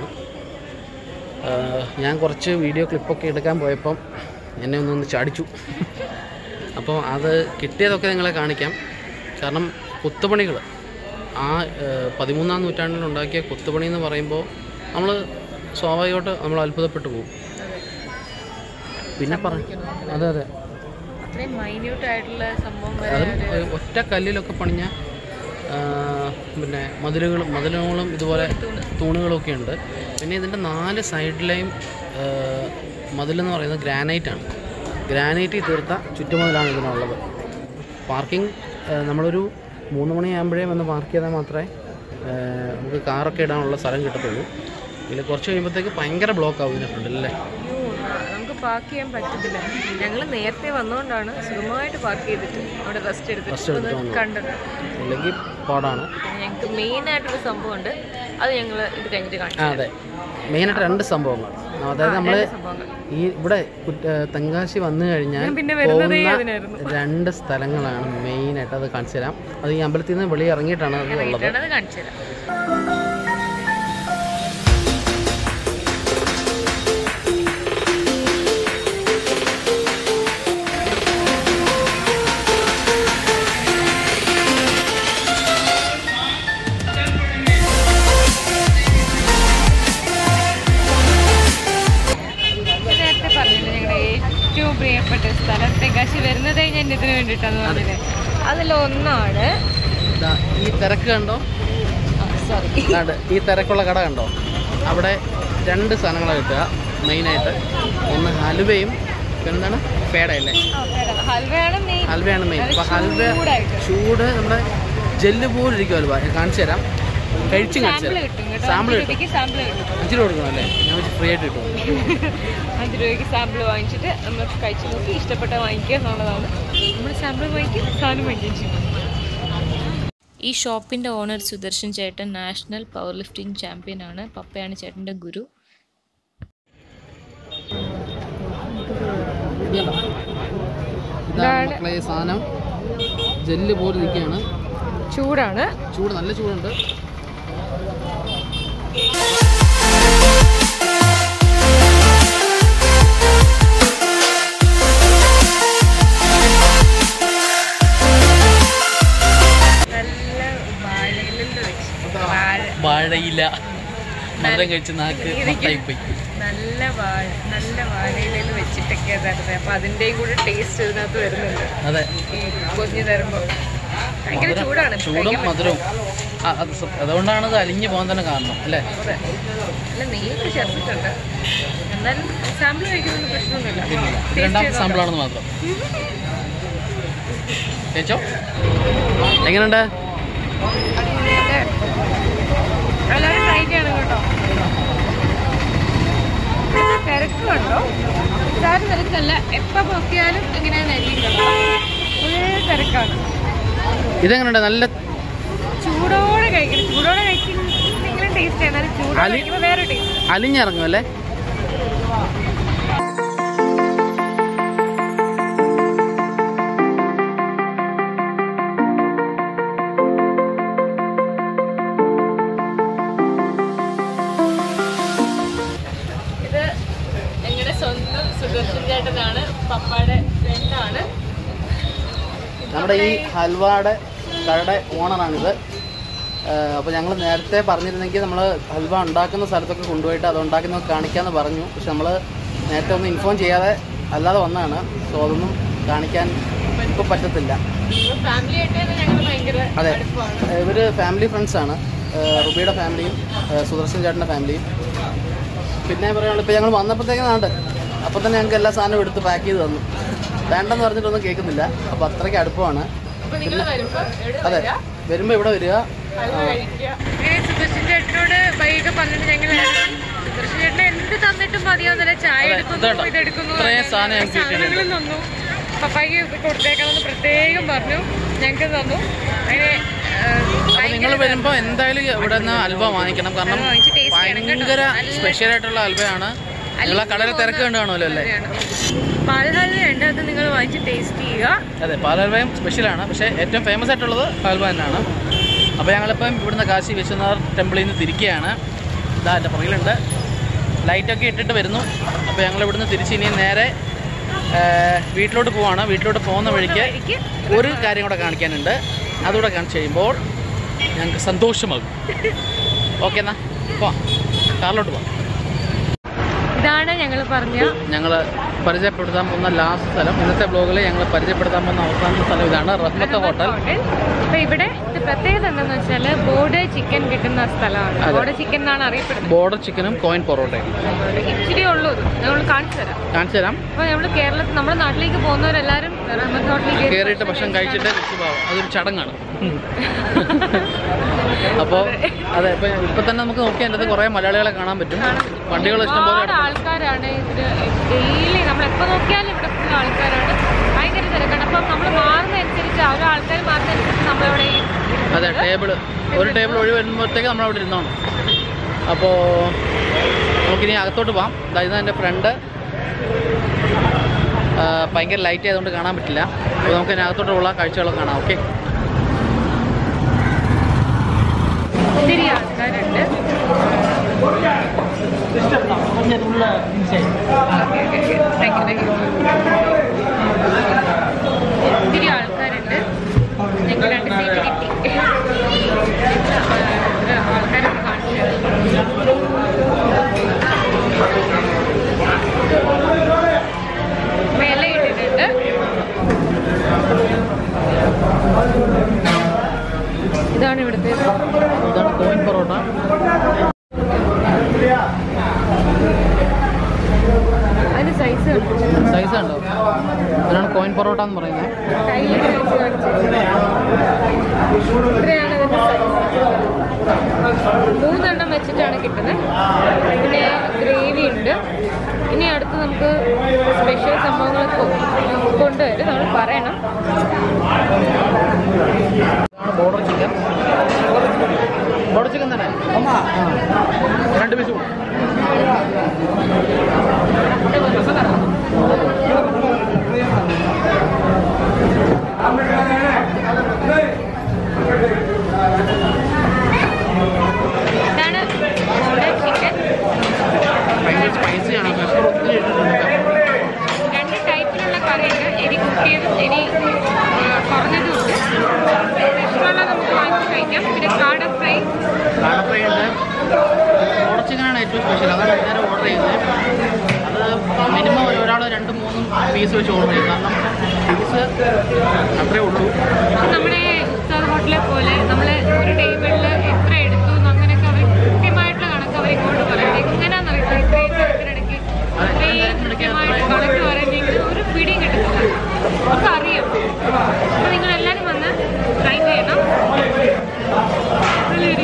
ആ, ഞാൻ കുറച്ച് വീഡിയോ ക്ലിപ്പൊക്കെ എടുക്കാൻ പോയപ്പം എന്നെ ഒന്നൊന്ന് ചാടിച്ചു അപ്പോൾ അത് കിട്ടിയതൊക്കെ നിങ്ങളെ കാണിക്കാം കാരണം കൊത്തുപണികൾ ആ ആ, പതിമൂന്നാം നൂറ്റാണ്ടിൽ ഉണ്ടാക്കിയ കൊത്തുപണി എന്ന് പറയുമ്പോൾ നമ്മൾ സ്വാഭാവികമായിട്ട് നമ്മൾ അത്ഭുതപ്പെട്ടു പോകും പിന്നെ പറ അതെ അതെ അത്രയും മൈന്യൂട്ട് ആയിട്ടുള്ള സംഭവം വരെ അതും ഏ, ഒറ്റ കല്ലിലൊക്കെ പണിഞ്ഞ ആ, പിന്നെ മതിലുകളും മതിലുകളും ഇതുപോലെ തൂണുകളൊക്കെ ഉണ്ട് പിന്നെ ഇതിൻ്റെ നാല് സൈഡിലെയും ആ, മതിലെന്ന് പറയുന്നത് ഗ്രാനൈറ്റാണ് ഗ്രാനൈറ്റിൽ തീർത്ത ചുറ്റുമതിലാണ് ഇതിനുള്ളത് പാർക്കിംഗ് നമ്മളൊരു മൂന്ന് മണിയാകുമ്പോഴേ വന്ന് പാർക്ക് ചെയ്താൽ മാത്രമേ ആ, നമുക്ക് കാറൊക്കെ ഇടാനുള്ള സ്ഥലം കിട്ടത്തുള്ളൂ ഇതിൽ കുറച്ച് കഴിയുമ്പോഴത്തേക്ക് ഭയങ്കര ബ്ലോക്ക് ആവും ഇതിൻ്റെ ഫ്രണ്ടിൽ അല്ലേ അയ്യോ, നമുക്ക് പാർക്ക് ചെയ്യാൻ പറ്റത്തില്ല ഞങ്ങൾ നേരത്തെ വന്നുകൊണ്ടാണ് സുഖമായിട്ട് പാർക്ക് ചെയ്തിട്ട് അവിടെ റെസ്റ്റ് Rest എടുത്തിട്ട് എടുത്തിട്ട് ഒന്ന് വന്നത്. കണ്ടത് അല്ലെങ്കിൽ പാടാണ് പിന്നെ ഞങ്ങൾക്ക് മെയിൻ ആയിട്ടൊരു സംഭവം ഉണ്ട് അത് ഞങ്ങൾ ഇത് കഴിഞ്ഞിട്ട് ആ കാണിച്ചു അതെ മെയിനായിട്ട് രണ്ട് സംഭവങ്ങൾ അതായത് നമ്മൾ രണ്ട് സംഭവങ്ങൾ ഈ ഇവിടെ കുറ്റ- തെങ്കാശി വന്നു കഴിഞ്ഞാൽ ഞാൻ പിന്നെ വരുന്നതേ പോകുന്ന അതിനായിരുന്നു. രണ്ട് സ്ഥലങ്ങളാണ് മെയിനായിട്ട് അത് കാണിച്ചു തരാം അത് ഈ അമ്പലത്തിൽ നിന്ന് വെളി ഇറങ്ങിയിട്ടാണ് അത് ഉള്ളത് അത് കാണിച്ചു തരാം നേരത്തെ പറഞ്ഞില്ലേ ഞങ്ങളുടെ ഏറ്റവും പ്രിയപ്പെട്ട സ്ഥലം തെങ്കാശി വരുന്നതേ ഞാൻ ഇതിനു വേണ്ടിയിട്ടാണ് പറഞ്ഞത് അതിലൊന്നാണ് ദാ ഈ തിരക്ക് കണ്ടോ സോറി ദാണ്ട് ഈ തിരക്കുള്ള കട കണ്ടോ അവിടെ രണ്ട് സാധനങ്ങളാണ് കിട്ടുക മെയിനായിട്ട് ഒന്ന് ഹലുവയും പിന്നെന്താണ് പേടയല്ലേ ഹൽവയാണ് മെയിൻ ഹൽവയാണ് മെയിൻ അത് അപ്പോൾ ഹൽവ ചൂടായിട്ട്. ചൂട് നമ്മുടെ ജെല്ല് പോലെ ഇരിക്കും ഹൽവ ഞാൻ കാണിച്ചു തരാം കഴിച്ചും കാണിച്ചു സാമ്പിൾ തരാം കിട്ടും കേട്ടോ സാമ്പിൾ അഞ്ച് കിട്ടും രൂപയ്ക്ക് സാമ്പിൾ കിട്ടും അഞ്ച് രൂപ കൊടുക്കണം അല്ലേ ഞാൻ വെച്ച് ഫ്രീ ആയിട്ട് കിട്ടും അഞ്ച് രൂപയ്ക്ക് സാമ്പിൾ വാങ്ങിച്ചിട്ട് നമ്മൾ കഴിച്ച് നോക്കി ഇഷ്ടപ്പെട്ട വാങ്ങിക്കുക എന്നുള്ളതാണ് നമ്മൾ സാമ്പിൾ വാങ്ങിക്കും സാധനം വാങ്ങിക്കുകയും ചെയ്യും ഈ ഷോപ്പിൻ്റെ ഓണർ സുദർശൻ ചേട്ടൻ നാഷണൽ പവർ ലിഫ്റ്റിംഗ് ചാമ്പ്യൻ ആണ് പപ്പയാണ് ചേട്ടൻ്റെ ഗുരു ഇതല്ല. ഇതാണ് മക്കളെ ഈ സാധനം ജെല്ല് പോലെ ഇരിക്കുകയാണ് ചൂടാണ് ചൂട് നല്ല ചൂടുണ്ട് നല്ല വാഴയിലുണ്ട് വെച്ച് വാഴ വാഴയില മധുരം കഴിച്ച് നാക്ക് മത്തായിപ്പോയി നല്ല വാഴ നല്ല വാഴയിലയിൽ വെച്ചിട്ടൊക്കെ തരുന്നത് അപ്പൊ അതിന്റെയും കൂടെ ടേസ്റ്റ് ഇതിനകത്ത് വരുന്നുണ്ട് അതെ ഈ പൊഞ്ഞു തരുമ്പോ ഭയങ്കര മധുരം- ചൂടാണ് ചൂടും കഴിക്കാൻ മധുരവും ആ, അത് സ- അതുകൊണ്ടാണ് അത് അലിഞ്ഞു പോകാൻ തന്നെ കാരണം അല്ലേ പറ്റും. നല്ല നെയ്യൊക്കെ ചേർത്തിട്ടുണ്ട് എന്നാലും സാമ്പിൾ കഴിക്കുന്നതുകൊണ്ട് പ്രശ്നമൊന്നുമില്ല ഇത് Taste രണ്ടാമത്തെ ചെയ്ത് സാമ്പിളാണെന്ന് മാത്രം ചേച്ചോ എങ്ങനെയുണ്ട് എല്ലാവരും ട്രൈ ചെയ്യണം കേട്ടോ തിരക്ക് കണ്ടോ സാറ് തിരക്കല്ല എപ്പോൾ നോക്കിയാലും എങ്ങനെയാണെന്നായിരിക്കും ഒരേ തിരക്കാണ് ഇതെങ്ങനെയുണ്ട് നല്ല ചൂടോടെ കഴിക്കണം ചൂടോടെ കഴിക്കുന്നെങ്കിലും ടേസ്റ്റ് ആണ് എന്നാലും ചൂടോടെ അലി- കഴിക്കുമ്പോൾ വേറെ ടേസ്റ്റ് അലിഞ്ഞിറങ്ങും അല്ലേ ഇത് ഞങ്ങളുടെ സ്വന്തം സുദർശൻ ചേട്ടനാണ് പപ്പയുടെ ഫ്രണ്ടാണ് നമ്മുടെ ഈ ഹൽവയുടെ കടയുടെ ഓണറാണിത് അപ്പോൾ ഞങ്ങൾ നേരത്തെ പറഞ്ഞിരുന്നെങ്കിൽ നമ്മൾ ഹൽവ ഉണ്ടാക്കുന്ന സ്ഥലത്തൊക്കെ കൊണ്ടുപോയിട്ട് അത് ഉണ്ടാക്കുന്നത് കാണിക്കാമെന്ന് പറഞ്ഞു പക്ഷെ നമ്മൾ നേരത്തെ ഒന്നും ഇൻഫോം ചെയ്യാതെ അല്ലാതെ വന്നതാണ് സോ അതൊന്നും കാണിക്കാൻ ഇപ്പോൾ പറ്റത്തില്ല ഫാമിലി ആയിട്ട് തന്നെ ഞങ്ങൾ ഭയങ്കര അതെ അടുപ്പമാണ് ഇവർ ഫാമിലി ഫ്രണ്ട്സാണ് റുബിയുടെ ഫാമിലിയും ഏഹ് സുദർശൻ ചേട്ടൻ്റെ ഫാമിലിയും പിന്നെ പറയാനുള്ളത് ഇപ്പോൾ ഞങ്ങൾ വന്നപ്പോഴത്തേക്കും നാണ്ട് അപ്പോൾ തന്നെ ഞങ്ങൾക്ക് എല്ലാ സാധനവും എടുത്ത് പാക്ക് ചെയ്ത് തന്നു വേണ്ടെന്ന് പറഞ്ഞിട്ടൊന്നും കേൾക്കുന്നില്ല അപ്പോൾ അത്രയ്ക്ക് അടുപ്പമാണ് അപ്പൊ നിങ്ങൾ വരുമ്പോ എവിടെ അതെ വരിക വരുമ്പോൾ ഇവിടെ വരിക ഹൽവ കഴിക്കുക ഏ സുദർശൻ ചേട്ടനോട് വൈകി പറഞ്ഞിട്ട് ഞങ്ങൾ സുദർശൻ ചേട്ടൻ എന്ത് തന്നിട്ടും മതിയാവുന്നില്ല ചായ അതെ, എടുക്കുന്നു ഇതുണ്ടോ? ഇതെടുക്കുന്നു ഇത്രയും എന്ന് സാധനം ഞങ്ങൾക്ക് സാധനങ്ങളും തന്നു പപ്പായ്ക്ക് കൊടുത്തേക്കണമെന്ന് പ്രത്യേകം പറഞ്ഞു ഞങ്ങൾക്ക് തന്നു അതിന് അപ്പോൾ നിങ്ങൾ വരുമ്പോൾ എന്തായാലും ഇവിടെ നിന്ന് അൽവ വാങ്ങിക്കണം കാരണം ഹൽവ വാങ്ങിച്ച് taste ചെയ്യണം കേട്ടോ. ഭയങ്കര നല്ല- സ്പെഷ്യൽ ആയിട്ടുള്ള അൽവയാണ് നിങ്ങൾ ആ കടയിൽ തിരക്ക് കണ്ടു കാണുമല്ലോ അല്ലേ പാൽ ഹൽവ ഉണ്ട് അത് നിങ്ങൾ വാങ്ങിച്ച് ടേസ്റ്റ് ചെയ്യുക അതെ പാലൽവയും സ്പെഷ്യലാണ് പക്ഷേ ഏറ്റവും ഫേമസ് ആയിട്ടുള്ളത് ഹൽവ തന്നെയാണ് അപ്പോൾ ഞങ്ങളിപ്പം ഇവിടുന്ന് കാശി വിശ്വനാഥ് ടെമ്പിളിൽ നിന്ന് തിരിക്കുകയാണ് ഇതാ എൻ്റെ പുറകിലുണ്ട് ലൈറ്റൊക്കെ ഇട്ടിട്ട് വരുന്നു അപ്പോൾ ഞങ്ങൾ ഇവിടുന്ന് തിരിച്ച് ഇനി നേരെ ആ, വീട്ടിലോട്ട് പോവാണ് വീട്ടിലോട്ട് പോകുന്ന വഴിക്ക് വഴിക്ക് ഒരു കാര്യം കൂടെ കാണിക്കാനുണ്ട് അതുകൂടെ കാണിച്ച് കഴിയുമ്പോൾ ഞങ്ങൾക്ക് സന്തോഷമാകും ഓക്കെ എന്നാ പോവാം കാറിലോട്ട് പോകാം ഇതാണ് ഞങ്ങൾ പറഞ്ഞ ഞങ്ങൾ പരിചയപ്പെടുത്താൻ പോകുന്ന ലാസ്റ്റ് സ്ഥലം ഇന്നത്തെ ബ്ലോഗിൽ ഞങ്ങൾ പരിചയപ്പെടുത്താൻ പോകുന്ന അവസാനത്തെ സ്ഥലം ഇതാണ് റഹ്മത്ത് ഹോട്ടൽ അപ്പൊ ഇവിടെ ഇത് പ്രത്യേകത എന്താന്ന് വെച്ചാല് ബോർഡ് ചിക്കൻ കിട്ടുന്ന സ്ഥലമാണ് അതെ. ബോർഡ് ചിക്കൻ എന്നാണ് അറിയപ്പെടുന്നത് ബോർഡർ ചിക്കനും കോയിൻ പൊറോട്ടയും ഇച്ചിരി ഉള്ളൂ ഇത്. നമ്മൾ കാണിച്ചു തരാം കാണിച്ചു തരാം അപ്പൊ നമ്മൾ കേരളത്തിൽ നമ്മുടെ നാട്ടിലേക്ക് പോകുന്നവരെല്ലാരും റഹ്മത്ത് ഹോട്ടലിൽ കയറിയിട്ട് ഭക്ഷണം കഴിച്ചിട്ട് തിരിച്ചു പോകാം അതൊരു ചടങ്ങാണ് അപ്പോൾ അതെ ഇപ്പം ഇപ്പം തന്നെ നമുക്ക് നോക്കിയാൽ അതിനകത്ത് കുറേ മലയാളികളെ കാണാൻ പറ്റും വണ്ടികൾ ഇഷ്ടംപോലെ ഒരുപാട് ആൾക്കാരാണ് ഇതില് ഡെയിലി നമ്മൾ എപ്പോ നോക്കിയാലും ഇവിടെ ഫുൾ ആൾക്കാരാണ് ഭയങ്കര തിരക്കാണ് അപ്പം നമ്മൾ മാറുന്നതനുസരിച്ച് ഓരോ ആൾക്കാർ മാറുന്നതനുസരിച്ച് നമ്മളിവിടെ ഈ അതെ ടേബിൾ ഒരു ടേബിൾ ഒഴി വരുമ്പോഴത്തേക്ക് നമ്മളവിടെ ഇരുന്നോണം അപ്പോൾ നമുക്കിനി അകത്തോട്ട് പോകാം അതായത് എൻ്റെ ഫ്രണ്ട് ഭയങ്കര ലൈറ്റ് ആയതുകൊണ്ട് കാണാൻ പറ്റില്ല അപ്പോൾ നമുക്ക് ഇനി അകത്തോട്ടുള്ള കാഴ്ചകളൊക്കെ കാണാം ഓക്കെ ഒത്തിരി ആൾക്കാരുണ്ട് താങ്ക് യു താങ്ക് യു ഒത്തിരി ആൾക്കാരുണ്ട് ഞങ്ങൾ രണ്ട് സീറ്റ് കിട്ടി ആൾക്കാരൊക്കെ കാണിച്ചു വില ഇട്ടിട്ടുണ്ട് ഇതാണ് ഇവിടുത്തെ ഇതാണ് കോയിൻ പൊറോട്ട അതിന് സൈസ് സൈസ് ഉണ്ടോ ഇതാണ് കോയിൻ പൊറോട്ട എന്ന് പറയുന്നത് കയ്യിൽ സൈസ് കാണിച്ചു ഇത്രയാണ് ഇതിന്റെ സൈസ് മൂന്നെണ്ണം വെച്ചിട്ടാണ് കിട്ടുന്നത് പിന്നെ ഗ്രേവി ഉണ്ട് ഇനി അടുത്ത് നമുക്ക് സ്പെഷ്യൽ സംഭവങ്ങളൊക്കെ കൊണ്ടുവരും നമ്മൾ പറയണം ഇതാണ് ബോർഡർ ചിക്കൻ ബോർഡർ ചിക്കൻ തന്നെ ആ. രണ്ട് പീസ് കൊടുക്കും ഇതാണ് നമ്മുടെ ചിക്കൻ ഭയങ്കര സ്പൈസിയാണ് പെപ്പർ ഒത്തിരി ഇട്ടിട്ടുണ്ട് രണ്ട് ടൈപ്പിലുള്ള കറിയുണ്ട് എരി കുട്ടിയതും എരി ആ, കുറഞ്ഞതും ഉണ്ട് ഇഷ്ടമുള്ള നമുക്ക് വാങ്ങിച്ച് കഴിക്കാം പിന്നെ കാട ഫ്രൈ കാട ഫ്രൈ ഉണ്ട് ബോർഡർ ചിക്കനാണ് ഏറ്റവും സ്പെഷ്യൽ അതാണ് എല്ലാവരും ഓർഡർ ചെയ്യുന്നത് അത് മിനിമം ഒരാൾ രണ്ടും മൂന്നും പീസ് വെച്ച് ഓർഡർ ചെയ്യും കാരണം പീസ് അത്രേ ഉള്ളൂ നമ്മുടെ ഉസ്താദ് ഹോട്ടലെ പോലെ നമ്മൾ ഒരു ടേബിളിൽ എത്ര എടുത്തു എന്ന് അങ്ങനെയൊക്കെ അവർ കൃത്യമായിട്ടുള്ള കണക്ക് അവർ ഇങ്ങോട്ട് പറയും എങ്ങനെയാണെന്നറിയില്ല ഇത്രയും തിരക്കിനിടയ്ക്ക് ഇത്രയും കൃത്യമായിട്ട് കണക്ക് പറയുന്നെങ്കിൽ ഒരു പിടിയും കിട്ടുന്നില്ല അവർക്ക് അറിയാം അപ്പോൾ നിങ്ങൾ എല്ലാവരും വന്ന് ട്രൈ ചെയ്യണം നല്ലൊരു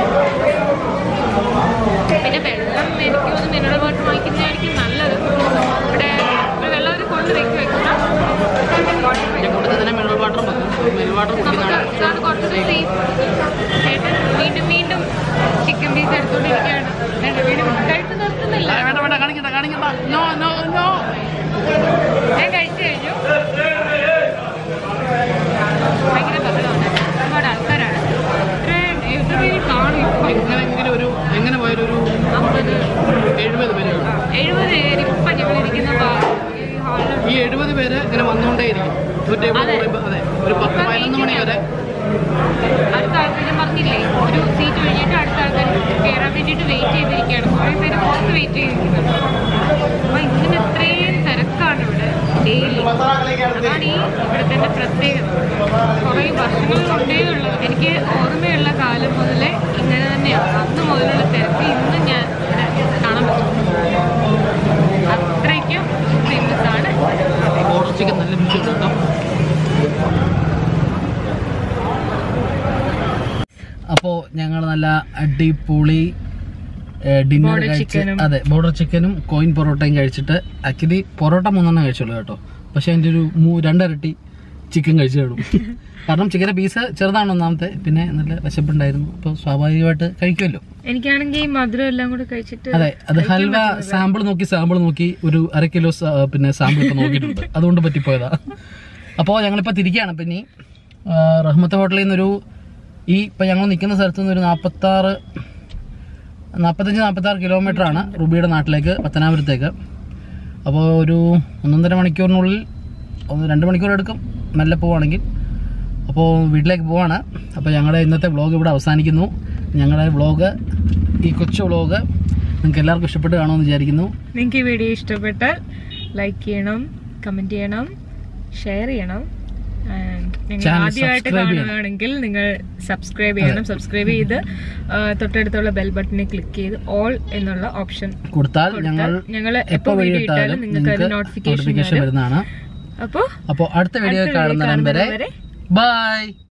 പിന്നെ വെള്ളം എനിക്ക് തോന്നുന്നു മിനറൽ വാട്ടർ വാങ്ങിക്കുന്നതായിരിക്കും നല്ലത് ഇവിടെ ഇവിടെ വെള്ളം അവർ കൊണ്ട് വെക്ക് വെക്കണം എൻ്റെ കൂട്ടത്തിൽ തന്നെ മിനറൽ വാട്ടർ മിനറൽ വാട്ടർ നമുക്ക് കുടിക്കുന്നതാണ് ഇതാണ് കുറച്ച് സേഫ് ചേട്ടൻ വീണ്ടും വീണ്ടും ചിക്കൻ പീസ് എടുത്തോണ്ടിരിക്കുകയാണ് വേണ്ട വീണ്ടും കഴിച്ചു നിർത്തുന്നില്ല വേണ്ട വേണ്ട കാണിക്കണ്ട കാണിക്കണ്ട നോ നോ നോ ഞാൻ കഴിച്ചു കഴിഞ്ഞു ഭയങ്കര ബഹളമാണ് ഒരുപാട് ആൾക്കാരാണ് ഇത്ര എത്ര പേര് കാണും ഇപ്പൊ എങ്ങനെങ്കിലും ഒരു എങ്ങനെ പോയാലും ഒരു അമ്പത് എഴുപത് പേര് കാണും. എഴുപത് പേര് ഇപ്പം ഞങ്ങളിരിക്കുന്ന ഭാ- ഈ ഹാളിൽ ഈ എഴുപത് പേര് ഇങ്ങനെ വന്നുകൊണ്ടേയിരിക്കും ഒരു ടേബിൾ അതെ. പറയുമ്പോൾ അതെ ഒരു പത്ത് പതിനൊന്ന് മണി വരെ അടുത്ത ആൾക്കാർ ഞാൻ പറഞ്ഞില്ലേ ഒരു സീറ്റ് കഴിഞ്ഞിട്ട് അടുത്ത ആൾക്കാർ കയറാൻ വേണ്ടിയിട്ട് വെയിറ്റ് ചെയ്തിരിക്കുകയാണ് കുറേ പേര് പുറത്ത് വെയിറ്റ് ചെയ്തിരിക്കുന്നുണ്ട് അപ്പോൾ ഇങ്ങനെ ഇത്രയും തിരക്കാണ് ഇവിടെ ഡെയിലി അതാണ് ഈ ഇവിടുത്തെ പ്രത്യേകത കുറേ വർഷങ്ങൾ കൊണ്ടേ ഉള്ളത് എനിക്ക് ഓർമ്മയുള്ള കാലം മുതലേ ഇങ്ങനെ തന്നെയാണ് അന്ന് മുതലുള്ള തിരക്ക് ഇന്നും ഞാൻ ഇവിടെ കാണാൻ പറ്റും അത്രയ്ക്കും ഫേമസ് ആണ് ബോർഡർ ചിക്കൻ നല്ല രുചി കിട്ടും അപ്പോൾ ഞങ്ങൾ നല്ല അടിപൊളി ഡിന്നർ Border കഴിച്ച് chicken ഉം. അതെ ബോർഡർ ചിക്കനും കോയിൻ പൊറോട്ടയും കഴിച്ചിട്ട് ആക്ച്വലി പൊറോട്ട മൂന്നെണ്ണം കഴിച്ചുള്ളൂ കേട്ടോ പക്ഷേ അതിൻ്റെ ഒരു മൂ രണ്ടരട്ടി ചിക്കൻ കഴിച്ചു കാണും കാരണം ചിക്കൻ്റെ പീസ് ചെറുതാണ് ഒന്നാമത്തെ പിന്നെ നല്ല വിശപ്പുണ്ടായിരുന്നു അപ്പോൾ സ്വാഭാവികമായിട്ട് കഴിക്കുമല്ലോ എനിക്കാണെങ്കിൽ മധുരം എല്ലാം കൂടെ കഴിച്ചിട്ട് അതെ അത് ഹൽവ സാമ്പിൾ നോക്കി സാമ്പിൾ നോക്കി ഒരു അര കിലോ സ- പിന്നെ സാമ്പിൾ ഇപ്പൊ നോക്കിയിട്ടുണ്ട് അതുകൊണ്ട് പറ്റിപ്പോയതാ അപ്പോൾ ഞങ്ങളിപ്പോൾ തിരിക്കുകയാണ് പിന്നെ ഈ, ആ, റഹ്മത്ത് ഹോട്ടലിൽ നിന്നൊരു ഈ ഇപ്പം ഞങ്ങൾ നിൽക്കുന്ന സ്ഥലത്ത് നിന്ന് ഒരു നാൽപ്പത്താറ് നാൽപ്പത്തഞ്ച് നാൽപ്പത്താറ് കിലോമീറ്റർ ആണ് റുബിയുടെ നാട്ടിലേക്ക് പത്തനാപുരത്തേക്ക് അപ്പോൾ ഒരു ഒന്നൊന്നര മണിക്കൂറിനുള്ളിൽ ഒന്ന് രണ്ട് മണിക്കൂർ എടുക്കും മെല്ലെ പോവുകയാണെങ്കിൽ അപ്പോൾ വീട്ടിലേക്ക് പോവാണ് അപ്പോൾ ഞങ്ങളുടെ ഇന്നത്തെ വ്ളോഗ് ഇവിടെ അവസാനിക്കുന്നു ഞങ്ങളുടെ വ്ളോഗ് ഈ കൊച്ചു വ്ളോഗ് നിങ്ങൾക്ക് എല്ലാവർക്കും ഇഷ്ടപ്പെട്ട് കാണുമെന്ന് വിചാരിക്കുന്നു നിങ്ങൾക്ക് ഈ വീഡിയോ ഇഷ്ടപ്പെട്ടാൽ ലൈക്ക് ചെയ്യണം കമന്റ് ചെയ്യണം ഷെയർ ചെയ്യണം And നിങ്ങൾ Channel ആദ്യമായിട്ട് subscribe ചെയ്യണം. കാണുകയാണെങ്കിൽ നിങ്ങൾ സബ്സ്ക്രൈബ് ചെയ്യണം സബ്സ്ക്രൈബ് ചെയ്ത് ആ, തൊട്ടടുത്തുള്ള ബെൽ ബട്ടണിൽ ക്ലിക്ക് ചെയ്ത് ഓൾ എന്നുള്ള ഓപ്ഷൻ കൊടുത്താൽ ഞങ്ങൾ ഞങ്ങൾ എപ്പോൾ എപ്പോൾ വീഡിയോ വീഡിയോ ഇട്ടാലും ഇട്ടാലും നിങ്ങൾക്ക് നിങ്ങൾക്ക് ഒരു നോട്ടിഫിക്കേഷൻ നോട്ടിഫിക്കേഷൻ വരുന്നതാണ് അപ്പോൾ അപ്പോൾ അടുത്ത വീഡിയോ അടുത്ത video കാണുന്നിടം കാണുന്നിടം വരെ വരെ ബൈ